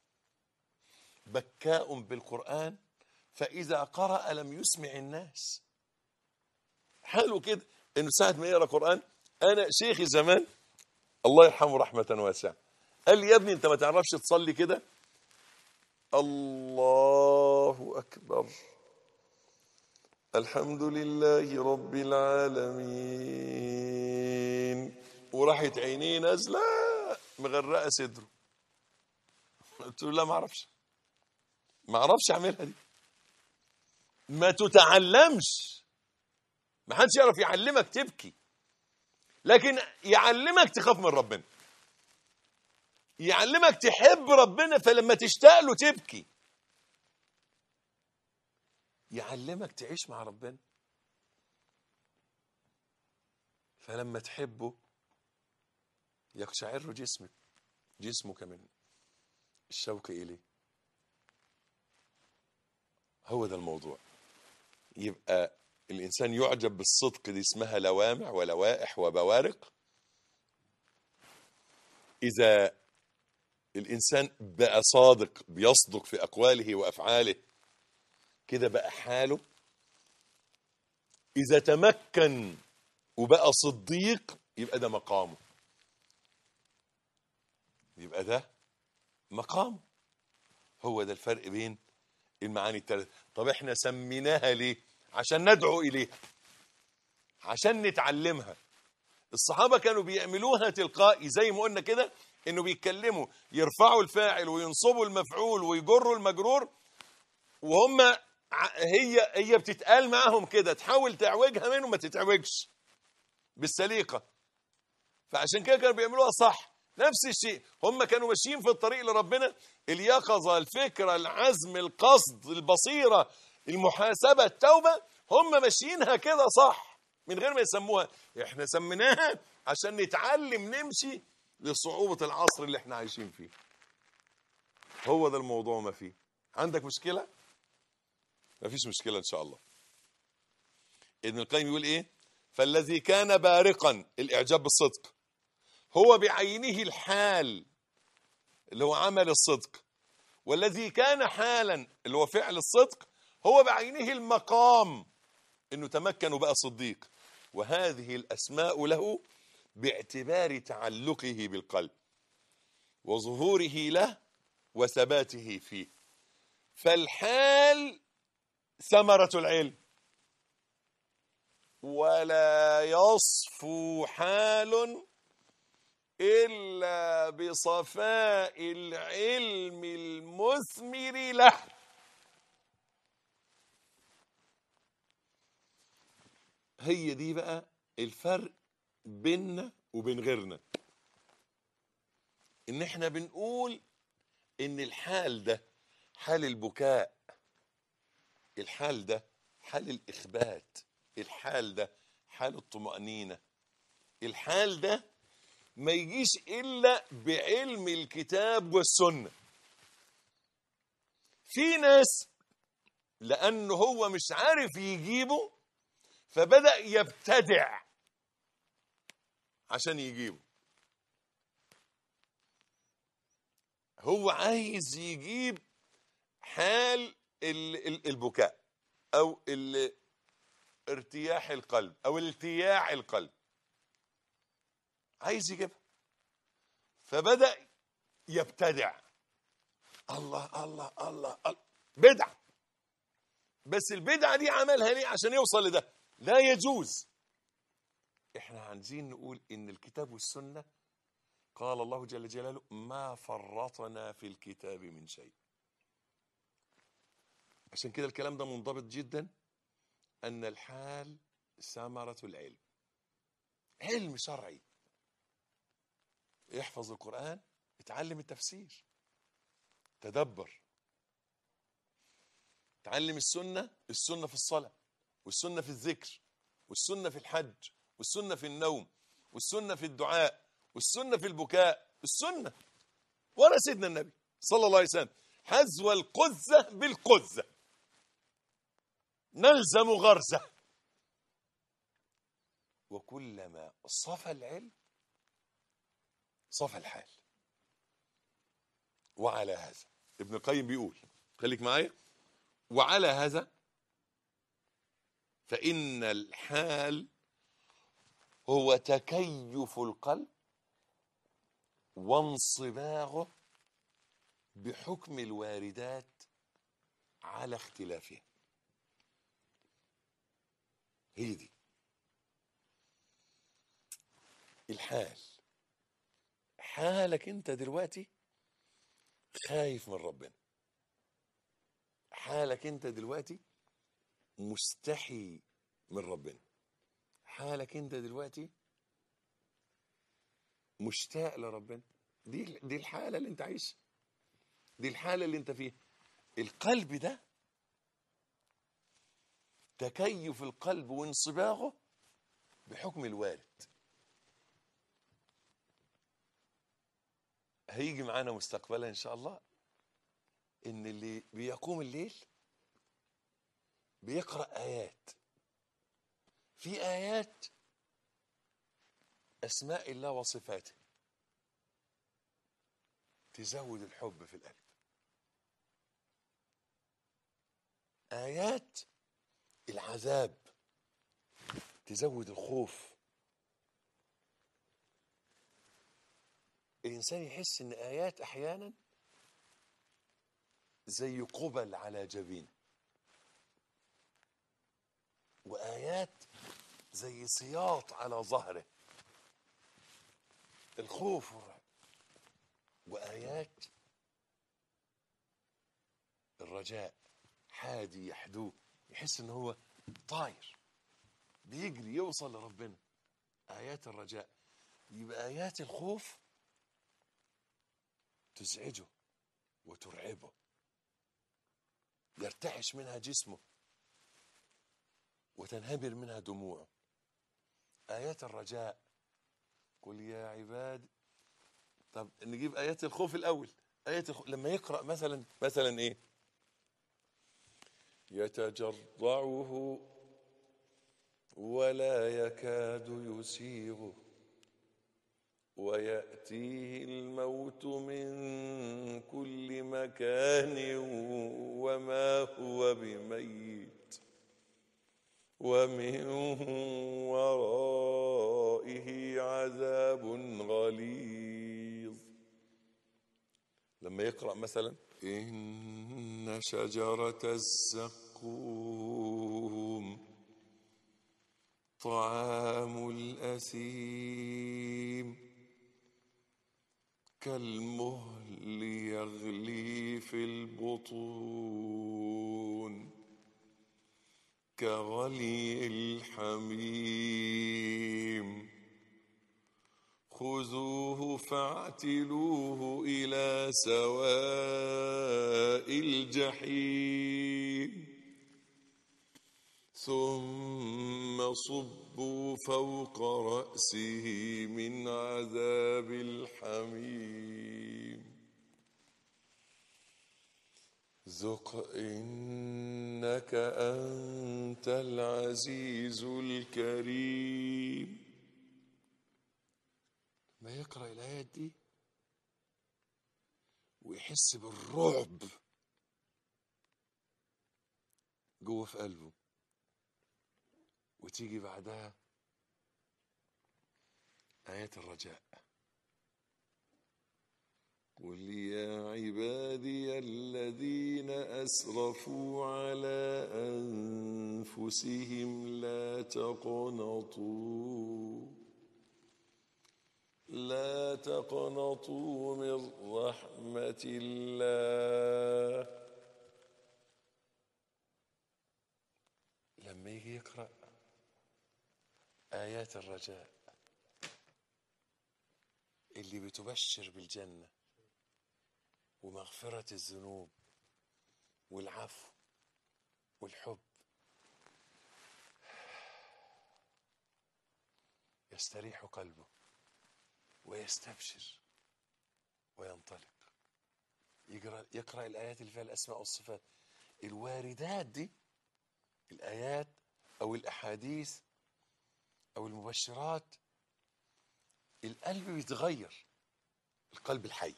بكاء بالقرآن فإذا قرأ لم يسمع الناس حاله كده إنه ساعة ما يقرأ قرآن أنا شيخي زمان الله يرحمه رحمة واسعة قال لي يا ابني أنت ما تعرفش تصلي كده الله أكبر الحمد لله رب العالمين وراحت عينيه نازله مغرقه صدره قلت له لا ما اعرفش ما اعرفش اعملها دي ما تتعلمش ما حدش يعرف يعلمك تبكي لكن يعلمك تخاف من ربنا يعلمك تحب ربنا فلما تشتاق له تبكي يعلمك تعيش مع ربنا فلما تحبه يقشعر جسمك جسمك من الشوق إليه هو ده الموضوع يبقى الإنسان يعجب بالصدق دي اسمها لوامع ولوائح وبوارق إذا الإنسان بقى صادق بيصدق في أقواله وأفعاله كده بقى حاله إذا تمكن وبقى صديق يبقى ده مقامه يبقى ده مقامه هو ده الفرق بين المعاني الثلاثة طب احنا سميناها ليه عشان ندعو إليها عشان نتعلمها الصحابة كانوا بيعملوها تلقائي زي ما قلنا كده انه بيتكلموا يرفعوا الفاعل وينصبوا المفعول ويجروا المجرور وهم ع- هي هي بتتقال معاهم كده تحاول تعوجها منهم ما تتعوجش بالسليقه فعشان كده كانوا بيعملوها صح نفس الشيء هم كانوا ماشيين في الطريق لربنا اليقظه الفكره العزم القصد البصيره المحاسبه التوبه هم ماشيينها كده صح من غير ما يسموها احنا سميناها عشان نتعلم نمشي لصعوبه العصر اللي احنا عايشين فيه هو ده الموضوع ما فيه عندك مشكله ما فيش مشكله ان شاء الله ابن القيم يقول ايه فالذي كان بارقا الاعجاب بالصدق هو بعينه الحال اللي هو عمل الصدق والذي كان حالا اللي هو فعل الصدق هو بعينه المقام انه تمكن وبقى صديق وهذه الاسماء له باعتبار تعلقه بالقلب وظهوره له وثباته فيه فالحال ثمرة العلم ولا يصفو حال إلا بصفاء العلم المثمر له هي دي بقى الفرق بيننا وبين غيرنا ان احنا بنقول ان الحال ده حال البكاء الحال ده حال الإخبات الحال ده حال الطمأنينة الحال ده ما يجيش إلا بعلم الكتاب والسنة في ناس لأنه هو مش عارف يجيبه فبدأ يبتدع عشان يجيبه هو عايز يجيب حال ال- ال- البكاء او ال- ارتياح القلب او التياع القلب عايز يجيبها فبدأ يبتدع الله الله الله, الله. بدعة بس البدعة دي عملها ليه عشان يوصل لده لا يجوز احنا عايزين نقول ان الكتاب والسنة قال الله جل جلاله ما فرطنا في الكتاب من شيء عشان كده الكلام ده منضبط جدا أن الحال ثمرة العلم علم شرعي احفظ القرآن اتعلم التفسير تدبر تعلم السنة السنة في الصلاة والسنة في الذكر والسنة في الحج والسنة في النوم والسنة في الدعاء والسنة في البكاء السنة ورا سيدنا النبي صلى الله عليه وسلم حذو القزة بالقزة نلزم غرزة وكلما صفى العلم صفى الحال وعلى هذا ابن القيم بيقول خليك معايا وعلى هذا فإن الحال هو تكيف القلب وانصباغه بحكم الواردات على اختلافها هي دي الحال حالك انت دلوقتي خايف من ربنا حالك انت دلوقتي مستحي من ربنا حالك انت دلوقتي مشتاق لربنا دي دي الحاله اللي انت عايشها دي الحاله اللي انت فيها القلب ده تكيف القلب وانصباغه بحكم الوارد هيجي معانا مستقبلا ان شاء الله ان اللي بيقوم الليل بيقرا ايات في ايات اسماء الله وصفاته تزود الحب في القلب ايات العذاب تزود الخوف الانسان يحس ان ايات احيانا زي قبل على جبينه وايات زي سياط على ظهره الخوف والرعب وايات الرجاء حادي يحدوه يحس ان هو طاير بيجري يوصل لربنا ايات الرجاء يبقى ايات الخوف تزعجه وترعبه يرتعش منها جسمه وتنهمر منها دموعه آيات الرجاء قل يا عباد طب نجيب آيات الخوف الأول آيات الخوف لما يقرأ مثلا مثلا إيه يتجرعه ولا يكاد يسيغه ويأتيه الموت من كل مكان وما هو بميت ومن ورائه عذاب غليظ لما يقرأ مثلا إن شجرة الزقوم طعام الأثيم كالمهل يغلي في البطون كغلي الحميم خذوه فاعتلوه إلى سواء الجحيم ثم صبوا فوق رأسه من عذاب الحميم ذق إنك أنت العزيز الكريم ما يقرأ الآيات دي ويحس بالرعب جوه في قلبه وتيجي بعدها آيات الرجاء قل يا عبادي الذين أسرفوا على أنفسهم لا تقنطوا لا تقنطوا من رحمة الله لما يجي يقرأ آيات الرجاء اللي بتبشر بالجنة ومغفرة الذنوب والعفو والحب يستريح قلبه ويستبشر وينطلق يقرأ, يقرأ الآيات اللي فيها الأسماء والصفات الواردات دي الآيات أو الأحاديث أو المبشرات القلب بيتغير القلب الحي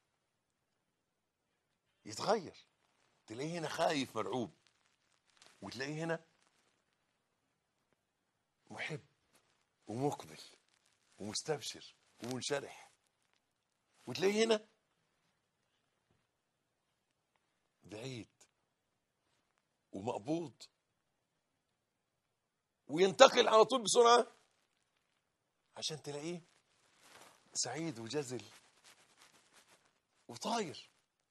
يتغير تلاقيه هنا خايف مرعوب وتلاقيه هنا محب ومقبل ومستبشر ومنشرح وتلاقيه هنا بعيد ومقبوض وينتقل على طول بسرعة عشان تلاقيه سعيد وجزل وطاير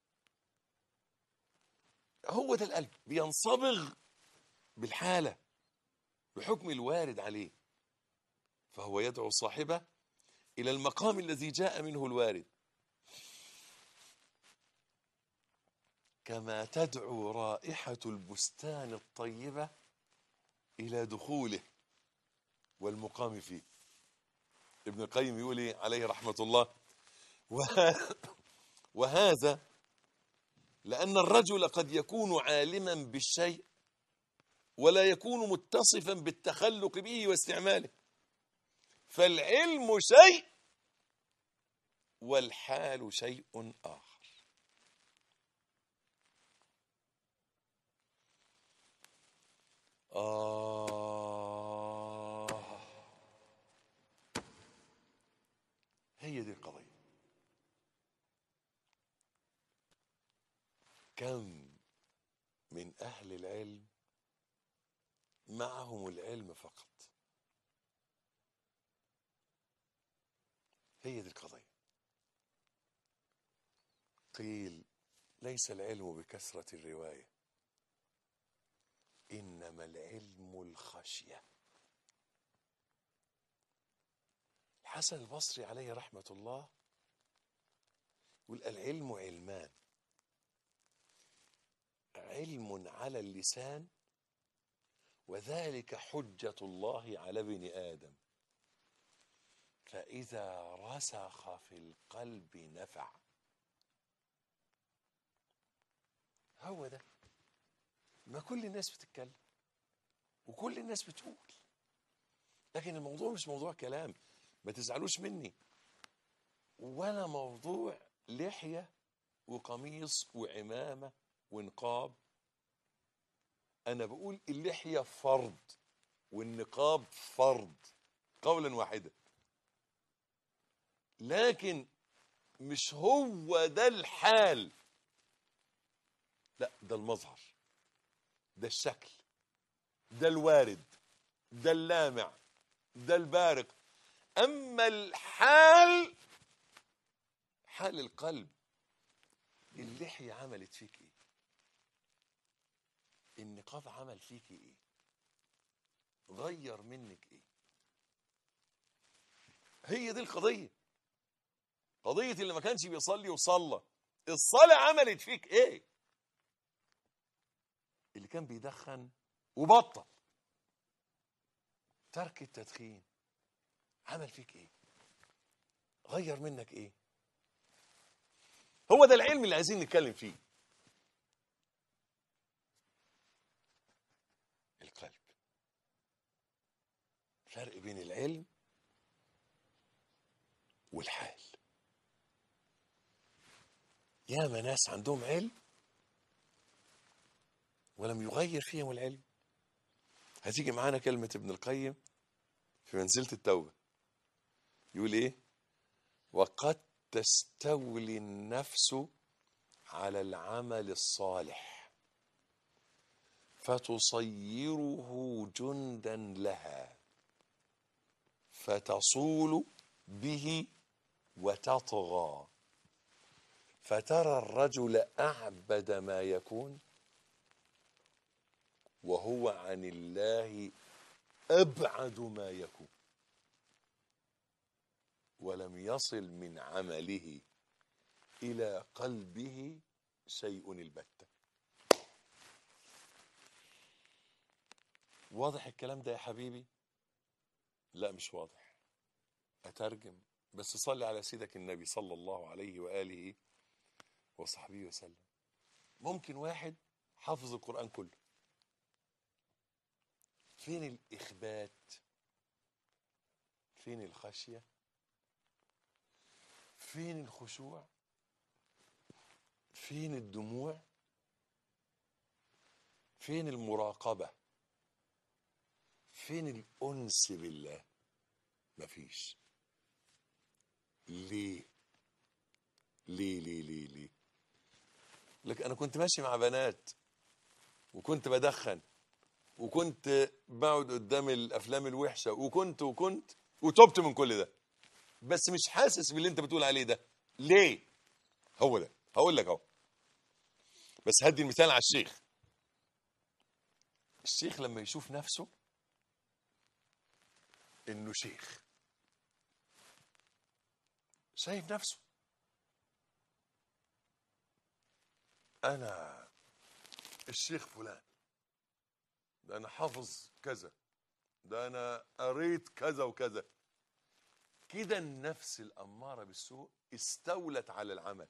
هو ده القلب بينصبغ بالحالة بحكم الوارد عليه فهو يدعو صاحبه إلى المقام الذي جاء منه الوارد كما تدعو رائحة البستان الطيبة إلى دخوله والمقام فيه ابن القيم يقول إيه عليه رحمة الله وه- وهذا لأن الرجل قد يكون عالما بالشيء ولا يكون متصفا بالتخلق به واستعماله فالعلم شيء والحال شيء آخر آه هي دي القضية كم من أهل العلم معهم العلم فقط هي دي القضية قيل ليس العلم بكثرة الرواية إنما العلم الخشية الحسن البصري عليه رحمة الله يقول العلم علمان علم على اللسان وذلك حجة الله على ابن آدم فإذا رسخ في القلب نفع هو ده ما كل الناس بتتكلم وكل الناس بتقول لكن الموضوع مش موضوع كلام ما تزعلوش مني ولا موضوع لحية وقميص وعمامة ونقاب أنا بقول اللحية فرض والنقاب فرض قولا واحدا لكن مش هو ده الحال لا ده المظهر ده الشكل ده الوارد ده اللامع ده البارق اما الحال حال القلب اللحية عملت فيك ايه النقاب عمل فيك ايه غير منك ايه هي دي القضية قضية اللي ما كانش بيصلي وصلى الصلاة عملت فيك ايه اللي كان بيدخن وبطل ترك التدخين عمل فيك ايه غير منك ايه هو ده العلم اللي عايزين نتكلم فيه القلب فرق بين العلم والحال ياما ناس عندهم علم ولم يغير فيهم العلم هتيجي معانا كلمة ابن القيم في منزلة التوبة يقول ايه وقد تستولي النفس على العمل الصالح فتصيره جندا لها فتصول به وتطغى فترى الرجل اعبد ما يكون وهو عن الله ابعد ما يكون ولم يصل من عمله الى قلبه شيء البته واضح الكلام ده يا حبيبي لا مش واضح اترجم بس صلي على سيدك النبي صلى الله عليه واله وصحبه وسلم ممكن واحد حافظ القران كله فين الاخبات فين الخشيه فين الخشوع فين الدموع فين المراقبه فين الانس بالله مفيش ليه ليه ليه ليه ليه لك انا كنت ماشي مع بنات وكنت بدخن وكنت بقعد قدام الافلام الوحشه وكنت وكنت وتبت من كل ده بس مش حاسس باللي انت بتقول عليه ده ليه هو ده هقول لك اهو بس هدي المثال على الشيخ الشيخ لما يشوف نفسه انه شيخ شايف نفسه انا الشيخ فلان ده انا حافظ كذا ده انا قريت كذا وكذا كده النفس الاماره بالسوء استولت على العمل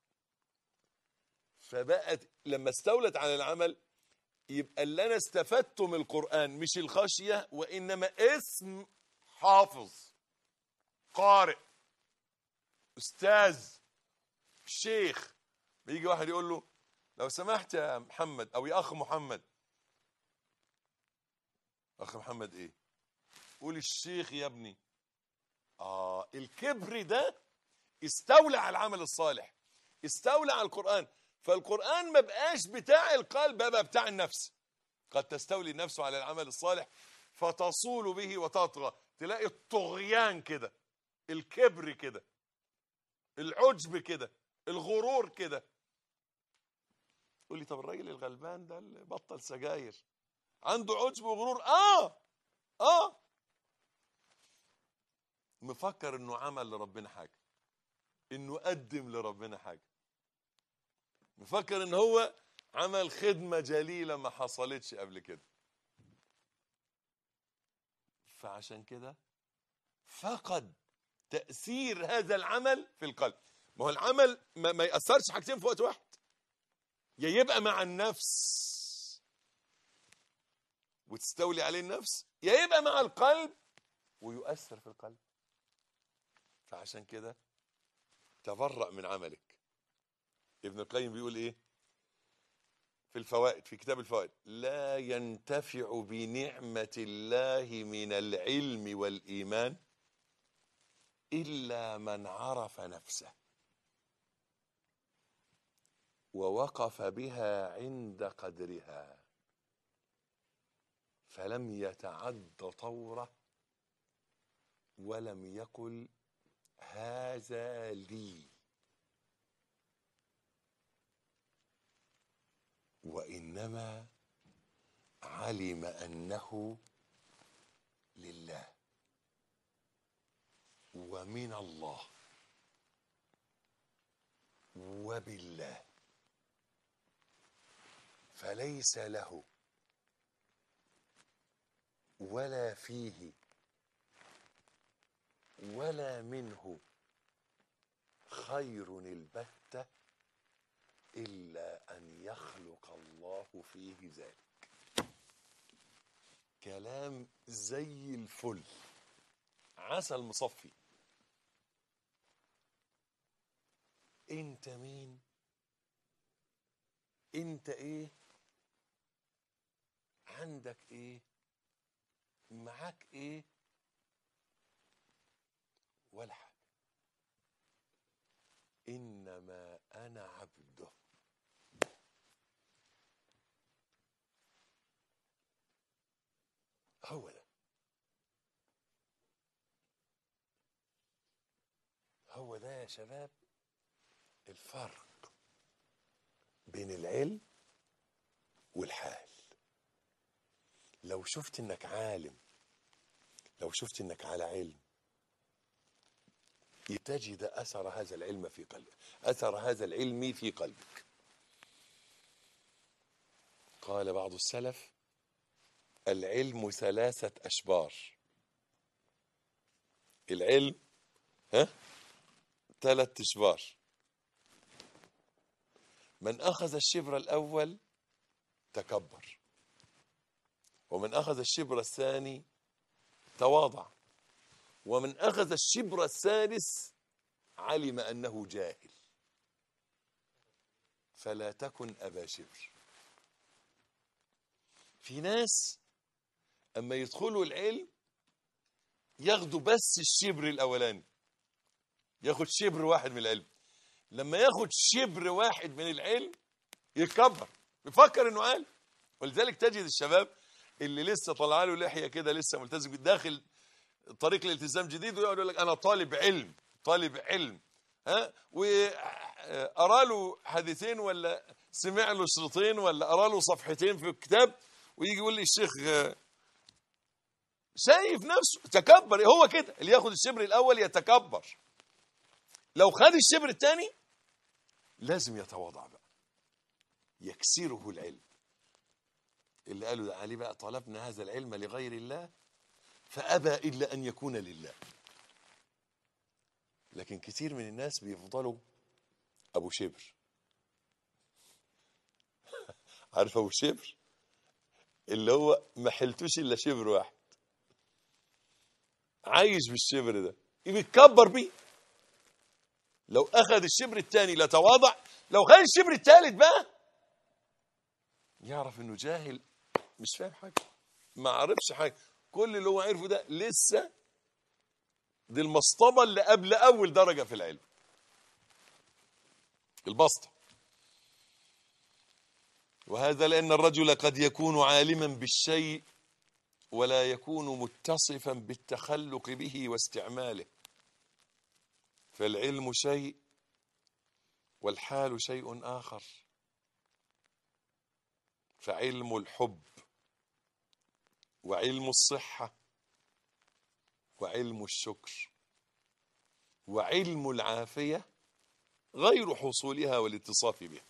فبقت لما استولت على العمل يبقى اللي انا استفدته من القران مش الخشيه وانما اسم حافظ قارئ استاذ شيخ بيجي واحد يقول له لو سمحت يا محمد او يا اخ محمد اخ محمد ايه قول الشيخ يا ابني اه الكبر ده استولى على العمل الصالح استولى على القران فالقران ما بقاش بتاع القلب بقى بتاع النفس قد تستولي النفس على العمل الصالح فتصول به وتطغى تلاقي الطغيان كده الكبر كده العجب كده الغرور كده تقول لي طب الراجل الغلبان ده اللي بطل سجاير عنده عجب وغرور اه اه مفكر انه عمل لربنا حاجه انه قدم لربنا حاجه مفكر ان هو عمل خدمه جليله ما حصلتش قبل كده فعشان كده فقد تاثير هذا العمل في القلب ما هو العمل ما, ما ياثرش حاجتين في وقت واحد يا يبقى مع النفس وتستولي عليه النفس يا يبقى مع القلب ويؤثر في القلب فعشان كده تبرأ من عملك ابن القيم بيقول ايه في الفوائد في كتاب الفوائد لا ينتفع بنعمة الله من العلم والإيمان إلا من عرف نفسه ووقف بها عند قدرها فلم يتعد طوره ولم يقل هذا لي وانما علم انه لله ومن الله وبالله فليس له ولا فيه ولا منه خير البتة إلا أن يخلق الله فيه ذلك كلام زي الفل عسل مصفي انت مين انت ايه عندك ايه معاك ايه ولا حاجه انما انا عبده هو ده هو ده ده يا شباب الفرق بين العلم والحال لو شفت انك عالم لو شفت انك على علم تجد اثر هذا العلم في قلبك اثر هذا العلم في قلبك قال بعض السلف العلم ثلاثة أشبار العلم ها ثلاث أشبار من أخذ الشبر الأول تكبر ومن أخذ الشبر الثاني تواضع ومن أخذ الشبر الثالث علم أنه جاهل فلا تكن أبا شبر في ناس أما يدخلوا العلم ياخدوا بس الشبر الأولاني ياخد شبر واحد من العلم لما ياخد شبر واحد من العلم يتكبر يفكر انه عالم ولذلك تجد الشباب اللي لسه طلع له لحيه كده لسه ملتزم داخل طريق الالتزام جديد ويقعد يقول لك انا طالب علم طالب علم ها وقرا له حديثين ولا سمع له شريطين ولا قرا له صفحتين في الكتاب ويجي يقول لي الشيخ شايف نفسه تكبر هو كده اللي ياخد الشبر الاول يتكبر لو خد الشبر الثاني لازم يتواضع بقى يكسره العلم اللي قالوا ده عليه بقى طلبنا هذا العلم لغير الله فأبى إلا أن يكون لله لكن كتير من الناس بيفضلوا أبو شبر عارف أبو شبر اللي هو ما حلتوش إلا شبر واحد عايش بالشبر ده بيتكبر بيه لو أخذ الشبر الثاني لتواضع لو خد الشبر الثالث بقى يعرف انه جاهل مش فاهم حاجه ما عرفش حاجه كل اللي هو عرفه ده لسه دي المصطبه اللي قبل اول درجه في العلم البسطه وهذا لان الرجل قد يكون عالما بالشيء ولا يكون متصفا بالتخلق به واستعماله فالعلم شيء والحال شيء اخر فعلم الحب وعلم الصحة وعلم الشكر وعلم العافية غير حصولها والاتصاف بها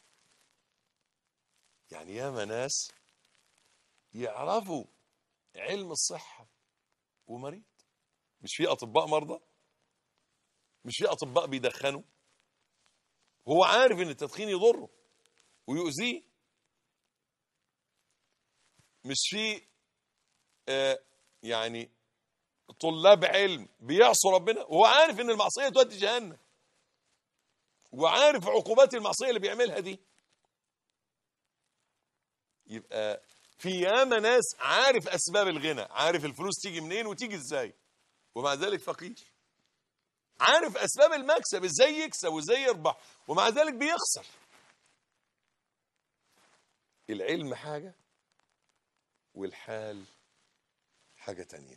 يعني ياما ناس يعرفوا علم الصحة ومريض مش في أطباء مرضى مش في أطباء بيدخنوا هو عارف ان التدخين يضره ويؤذيه مش في آه يعني طلاب علم بيعصوا ربنا وهو عارف ان المعصيه تودي جهنم وعارف عقوبات المعصيه اللي بيعملها دي يبقى في ياما ناس عارف اسباب الغنى عارف الفلوس تيجي منين وتيجي ازاي ومع ذلك فقير عارف اسباب المكسب ازاي يكسب وازاي يربح ومع ذلك بيخسر العلم حاجه والحال حاجة تانية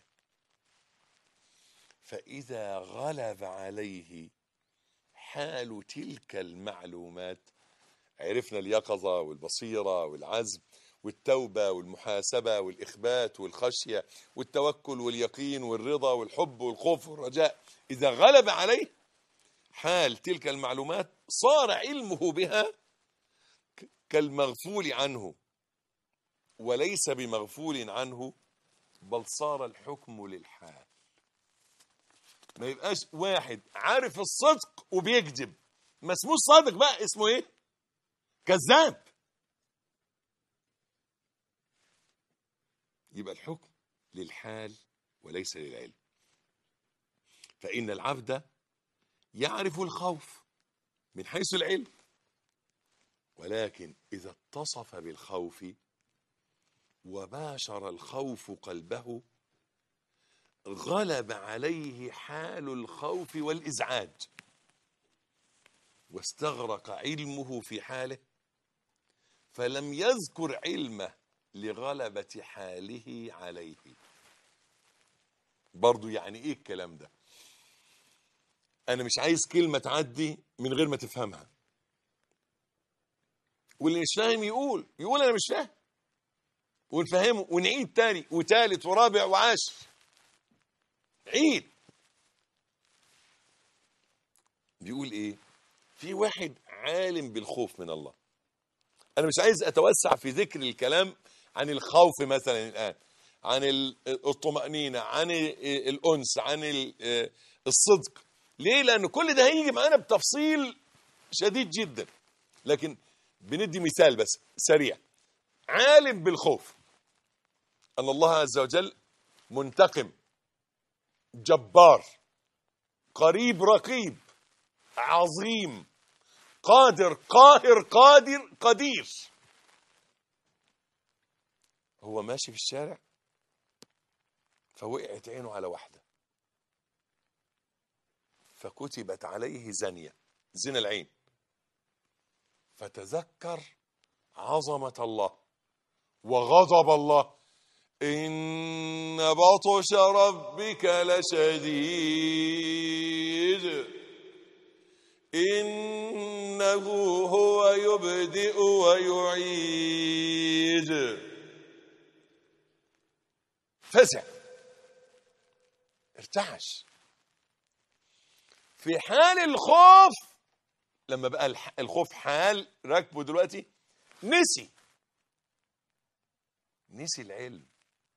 فإذا غلب عليه حال تلك المعلومات عرفنا اليقظة والبصيرة والعزم والتوبة والمحاسبة والإخبات والخشية والتوكل واليقين والرضا والحب والخوف والرجاء إذا غلب عليه حال تلك المعلومات صار علمه بها كالمغفول عنه وليس بمغفول عنه بل صار الحكم للحال ما يبقاش واحد عارف الصدق وبيكذب ما اسموش صادق بقى اسمه ايه كذاب يبقى الحكم للحال وليس للعلم فإن العبد يعرف الخوف من حيث العلم ولكن إذا اتصف بالخوف وباشر الخوف قلبه غلب عليه حال الخوف والإزعاج واستغرق علمه في حاله فلم يذكر علمه لغلبة حاله عليه برضو يعني ايه الكلام ده انا مش عايز كلمه تعدي من غير ما تفهمها واللي مش فاهم يقول يقول انا مش فاهم ونفهمه ونعيد تاني وتالت ورابع وعاشر عيد بيقول ايه في واحد عالم بالخوف من الله انا مش عايز اتوسع في ذكر الكلام عن الخوف مثلا الان عن ال- الطمأنينة عن ال- الأنس عن ال- الصدق ليه لأن كل ده هيجي معانا بتفصيل شديد جدا لكن بندي مثال بس سريع عالم بالخوف أن الله عز وجل منتقم جبار قريب رقيب عظيم قادر قاهر قادر قدير هو ماشي في الشارع فوقعت عينه على واحدة فكتبت عليه زانية زنا العين فتذكر عظمة الله وغضب الله إن بطش ربك لشديد إنه هو يبدئ ويعيد فزع ارتعش في حال الخوف لما بقى الح- الخوف حال راكبه دلوقتي نسي نسي العلم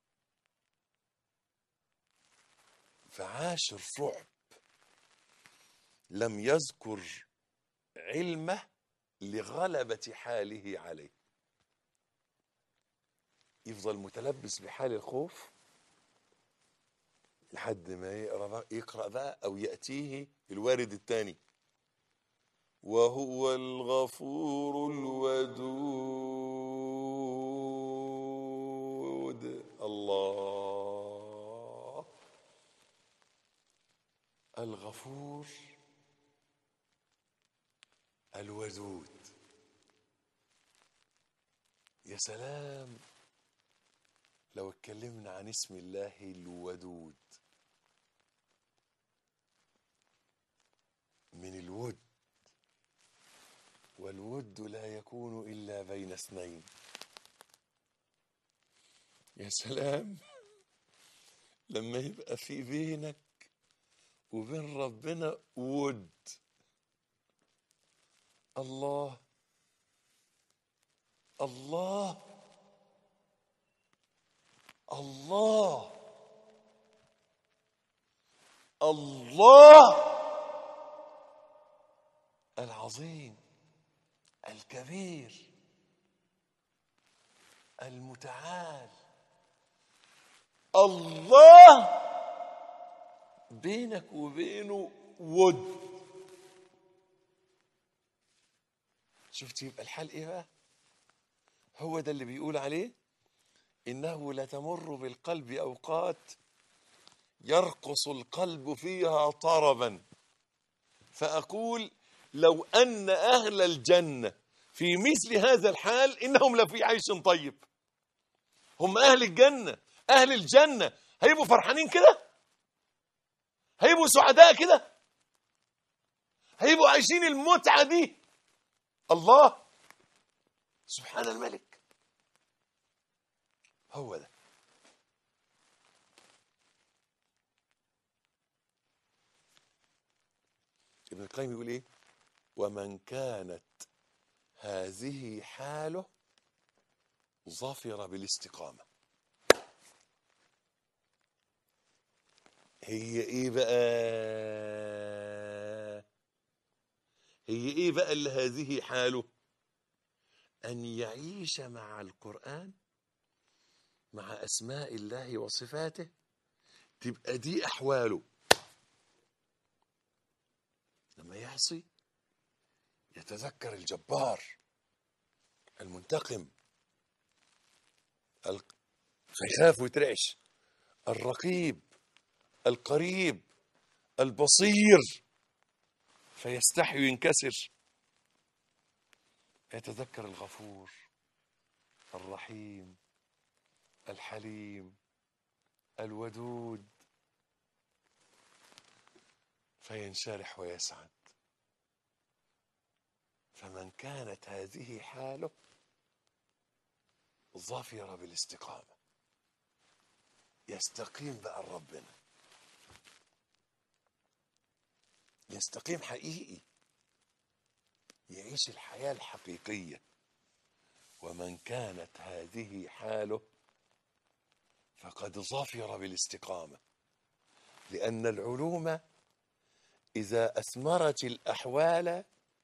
فعاش الرعب لم يذكر علمه لغلبة حاله عليه يفضل متلبس بحال الخوف لحد ما يقرأ بقى, يقرأ بقى أو يأتيه الوارد الثاني وهو الغفور الودود الله الغفور الودود يا سلام لو اتكلمنا عن اسم الله الودود من الود والود لا يكون إلا بين اثنين يا سلام لما يبقى في بينك وبين ربنا ود الله الله الله الله العظيم الكبير المتعال الله بينك وبينه ود شفت يبقى الحال ايه بقى هو ده اللي بيقول عليه انه لتمر بالقلب اوقات يرقص القلب فيها طربا فاقول لو ان اهل الجنه في مثل هذا الحال انهم لفي عيش طيب هم اهل الجنه اهل الجنه هيبقوا فرحانين كده هيبقوا سعداء كده هيبقوا عايشين المتعه دي الله سبحان الملك هو ده ابن القيم يقول ايه ومن كانت هذه حاله ظفر بالاستقامه هي ايه بقى هي ايه بقى اللي هذه حاله ان يعيش مع القران مع اسماء الله وصفاته تبقى دي احواله لما يعصي يتذكر الجبار المنتقم ال- فيخاف ويترعش الرقيب القريب البصير فيستحي وينكسر يتذكر الغفور الرحيم الحليم الودود فينشرح ويسعد فمن كانت هذه حاله ظفر بالاستقامة يستقيم بقى ربنا يستقيم حقيقي يعيش الحياة الحقيقية ومن كانت هذه حاله فقد ظفر بالاستقامة لأن العلوم إذا أثمرت الأحوال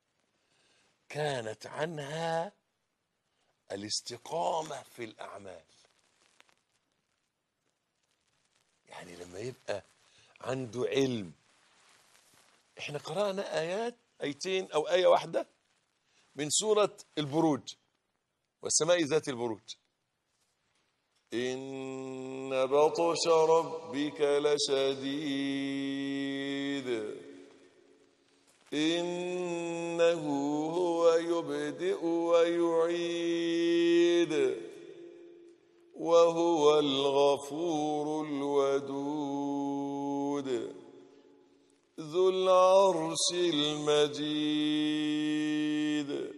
كانت عنها الاستقامة في الأعمال يعني لما يبقى عنده علم احنا قرأنا آيات آيتين أو آية واحدة من سورة البروج والسماء ذات البروج إن بطش ربك لشديد إنه هو يبدئ ويعيد وهو الغفور الودود ذو العرش المجيد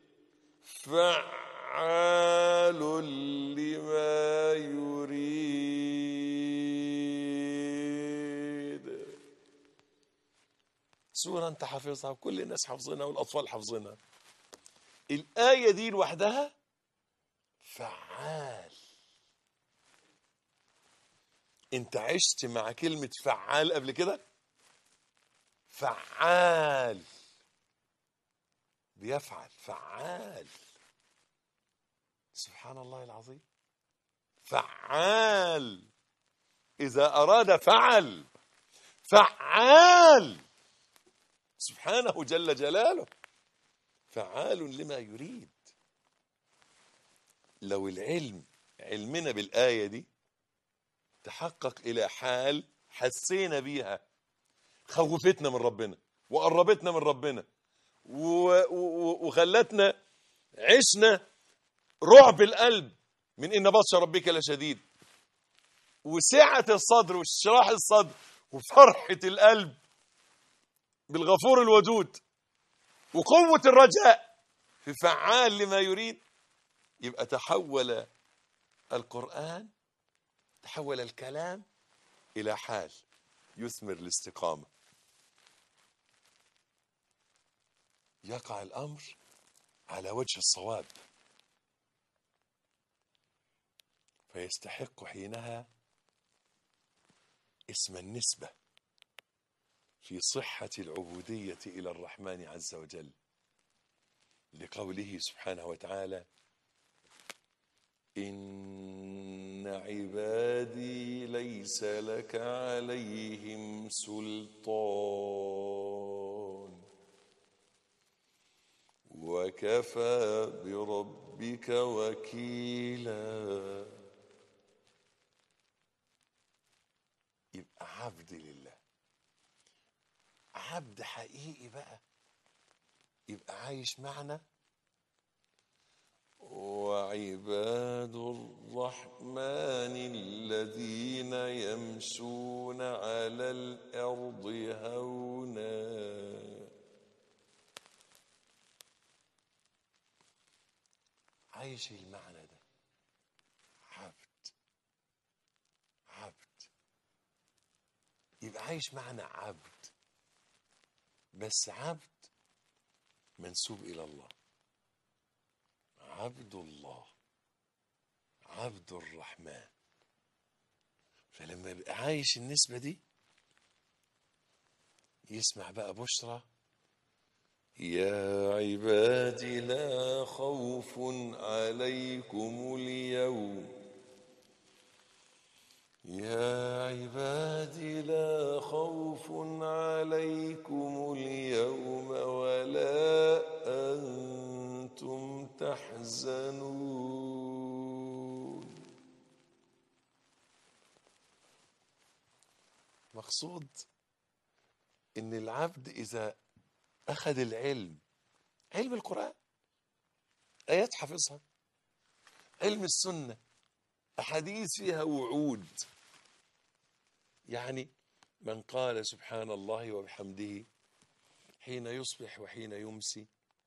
فعال لما يريد سورة انت حافظها وكل الناس حافظينها والأطفال حافظينها الآية دي لوحدها فعال انت عشت مع كلمة فعال قبل كده فعال بيفعل فعال سبحان الله العظيم فعال إذا أراد فعل فعال سبحانه جل جلاله فعال لما يريد لو العلم علمنا بالآية دي تحقق إلى حال حسينا بيها خوفتنا من ربنا وقربتنا من ربنا و- و- وخلتنا عشنا رعب القلب من إن بطش ربك لشديد وسعة الصدر واشراح الصدر وفرحة القلب بالغفور الودود وقوة الرجاء في فعال لما يريد يبقى تحول القرآن تحول الكلام إلى حال يثمر الاستقامة يقع الأمر على وجه الصواب فيستحق حينها اسم النسبة في صحة العبودية إلى الرحمن عز وجل لقوله سبحانه وتعالى إن عبادي ليس لك عليهم سلطان وكفى بربك وكيلا يبقى عبد لله عبد حقيقي بقى يبقى عايش معنا وعباد الرحمن الذين يمشون على الأرض هونا عايش المعنى ده عبد عبد يبقى عايش معنا عبد بس عبد منسوب إلى الله عبد الله عبد الرحمن فلما يبقى عايش النسبة دي يسمع بقى بشرى يا عبادي لا خوف عليكم اليوم يا عبادي لا خوف عليكم اليوم ولا أنتم تحزنون مقصود إن العبد إذا أخذ العلم علم القرآن آيات حافظها علم السنة أحاديث فيها وعود يعني من قال سبحان الله وبحمده حين يصبح وحين يمسي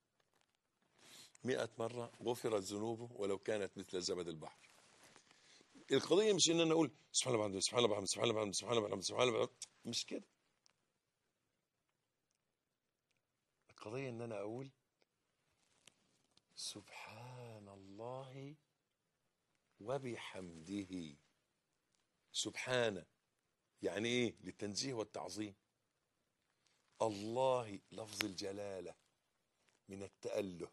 مئة مرة غفرت ذنوبه ولو كانت مثل زبد البحر القضية مش ان انا اقول سبحان الله وبحمده سبحان الله وبحمده سبحان الله وبحمده سبحان الله وبحمده سبحان الله وبحمده مش كده القضية ان انا اقول سبحان الله وبحمده سبحانه يعني ايه للتنزيه والتعظيم الله لفظ الجلاله من التاله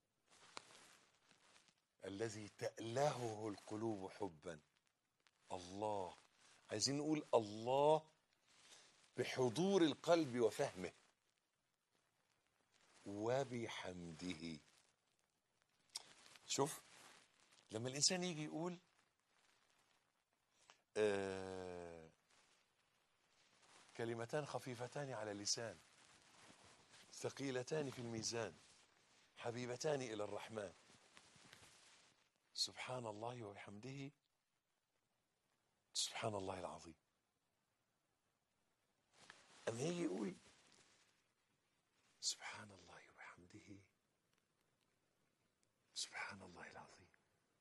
الذي تالهه القلوب حبا الله عايزين نقول الله بحضور القلب وفهمه وبحمده شوف لما الانسان يجي يقول آه كلمتان خفيفتان على اللسان ثقيلتان في الميزان حبيبتان الى الرحمن سبحان الله وبحمده سبحان الله العظيم اما يجي يقول سبحان الله وبحمده سبحان الله العظيم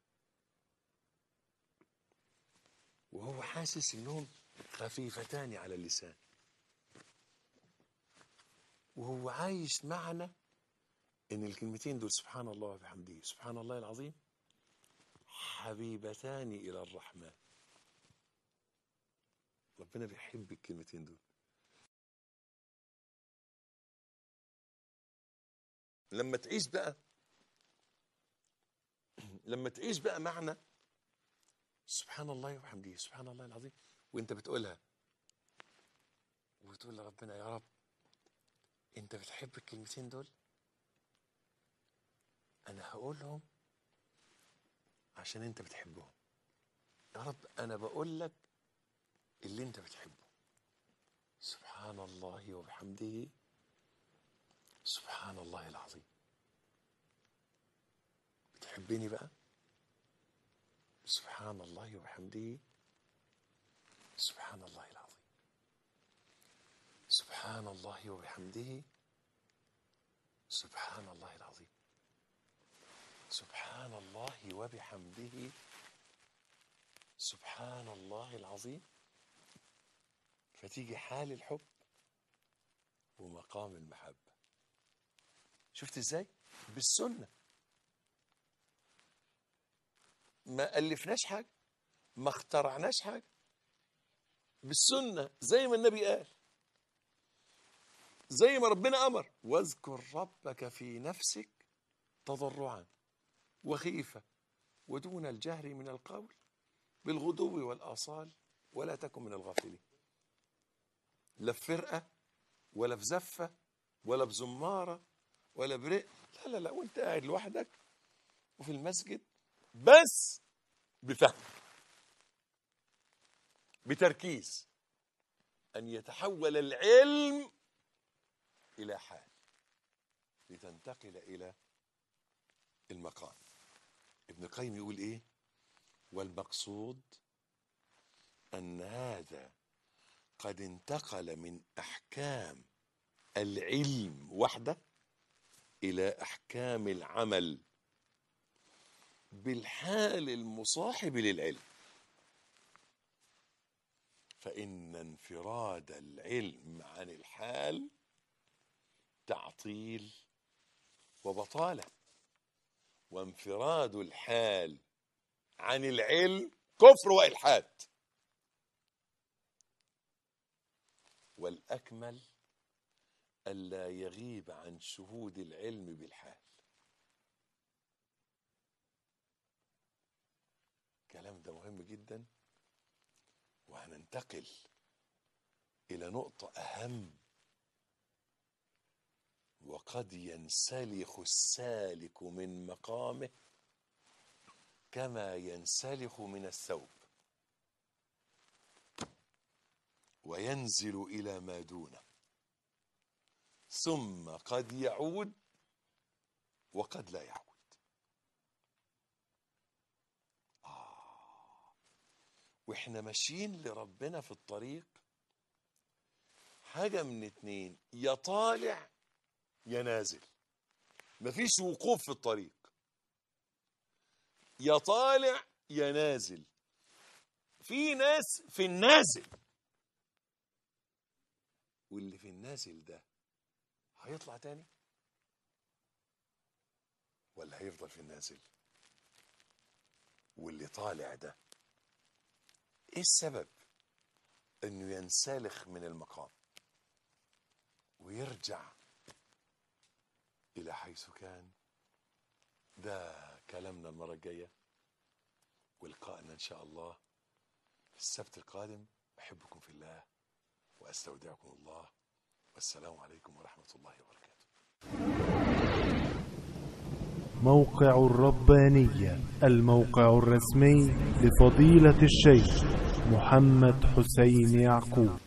وهو حاسس انهم خفيفتان على اللسان وهو عايش معنا ان الكلمتين دول سبحان الله وبحمده سبحان الله العظيم حبيبتان الى الرحمن ربنا بيحب الكلمتين دول لما تعيش بقى لما تعيش بقى معنى سبحان الله وبحمده سبحان الله العظيم وانت بتقولها وتقول لربنا يا رب انت بتحب الكلمتين دول انا هقولهم عشان انت بتحبهم يا رب انا بقول لك اللي انت بتحبه سبحان الله وبحمده سبحان الله العظيم بتحبني بقى سبحان الله وبحمده سبحان الله العظيم سبحان الله وبحمده سبحان الله العظيم سبحان الله وبحمده سبحان الله العظيم فتيجي حال الحب ومقام المحبة شفت ازاي بالسنة ما ألفناش حاجة ما اخترعناش حاجة بالسنة زي ما النبي قال زي ما ربنا أمر واذكر ربك في نفسك تضرعا وخيفة ودون الجهر من القول بالغدو والآصال ولا تكن من الغافلين لا في فرقة ولا في زفة ولا بزمارة ولا برق لا لا لا وانت قاعد لوحدك وفي المسجد بس بفهم بتركيز أن يتحول العلم إلى حال لتنتقل إلى المقام ابن القيم يقول إيه والمقصود أن هذا قد انتقل من أحكام العلم وحده إلى أحكام العمل بالحال المصاحب للعلم فإن انفراد العلم عن الحال تعطيل وبطالة وانفراد الحال عن العلم كفر وإلحاد والأكمل ألا يغيب عن شهود العلم بالحال الكلام ده مهم جدا وهننتقل إلى نقطة أهم وقد ينسلخ السالك من مقامه كما ينسلخ من الثوب وينزل إلى ما دونه ثم قد يعود وقد لا يعود آه. واحنا ماشيين لربنا في الطريق حاجة من اتنين يا طالع يا نازل مفيش وقوف في الطريق يا طالع يا نازل في ناس في النازل واللي في النازل ده هيطلع تاني ولا هيفضل في النازل واللي طالع ده ايه السبب انه ينسلخ من المقام ويرجع الى حيث كان ده كلامنا المره الجايه ولقائنا ان شاء الله السبت القادم احبكم في الله واستودعكم الله والسلام عليكم ورحمه الله وبركاته موقع الربانية الموقع الرسمي لفضيلة الشيخ محمد حسين يعقوب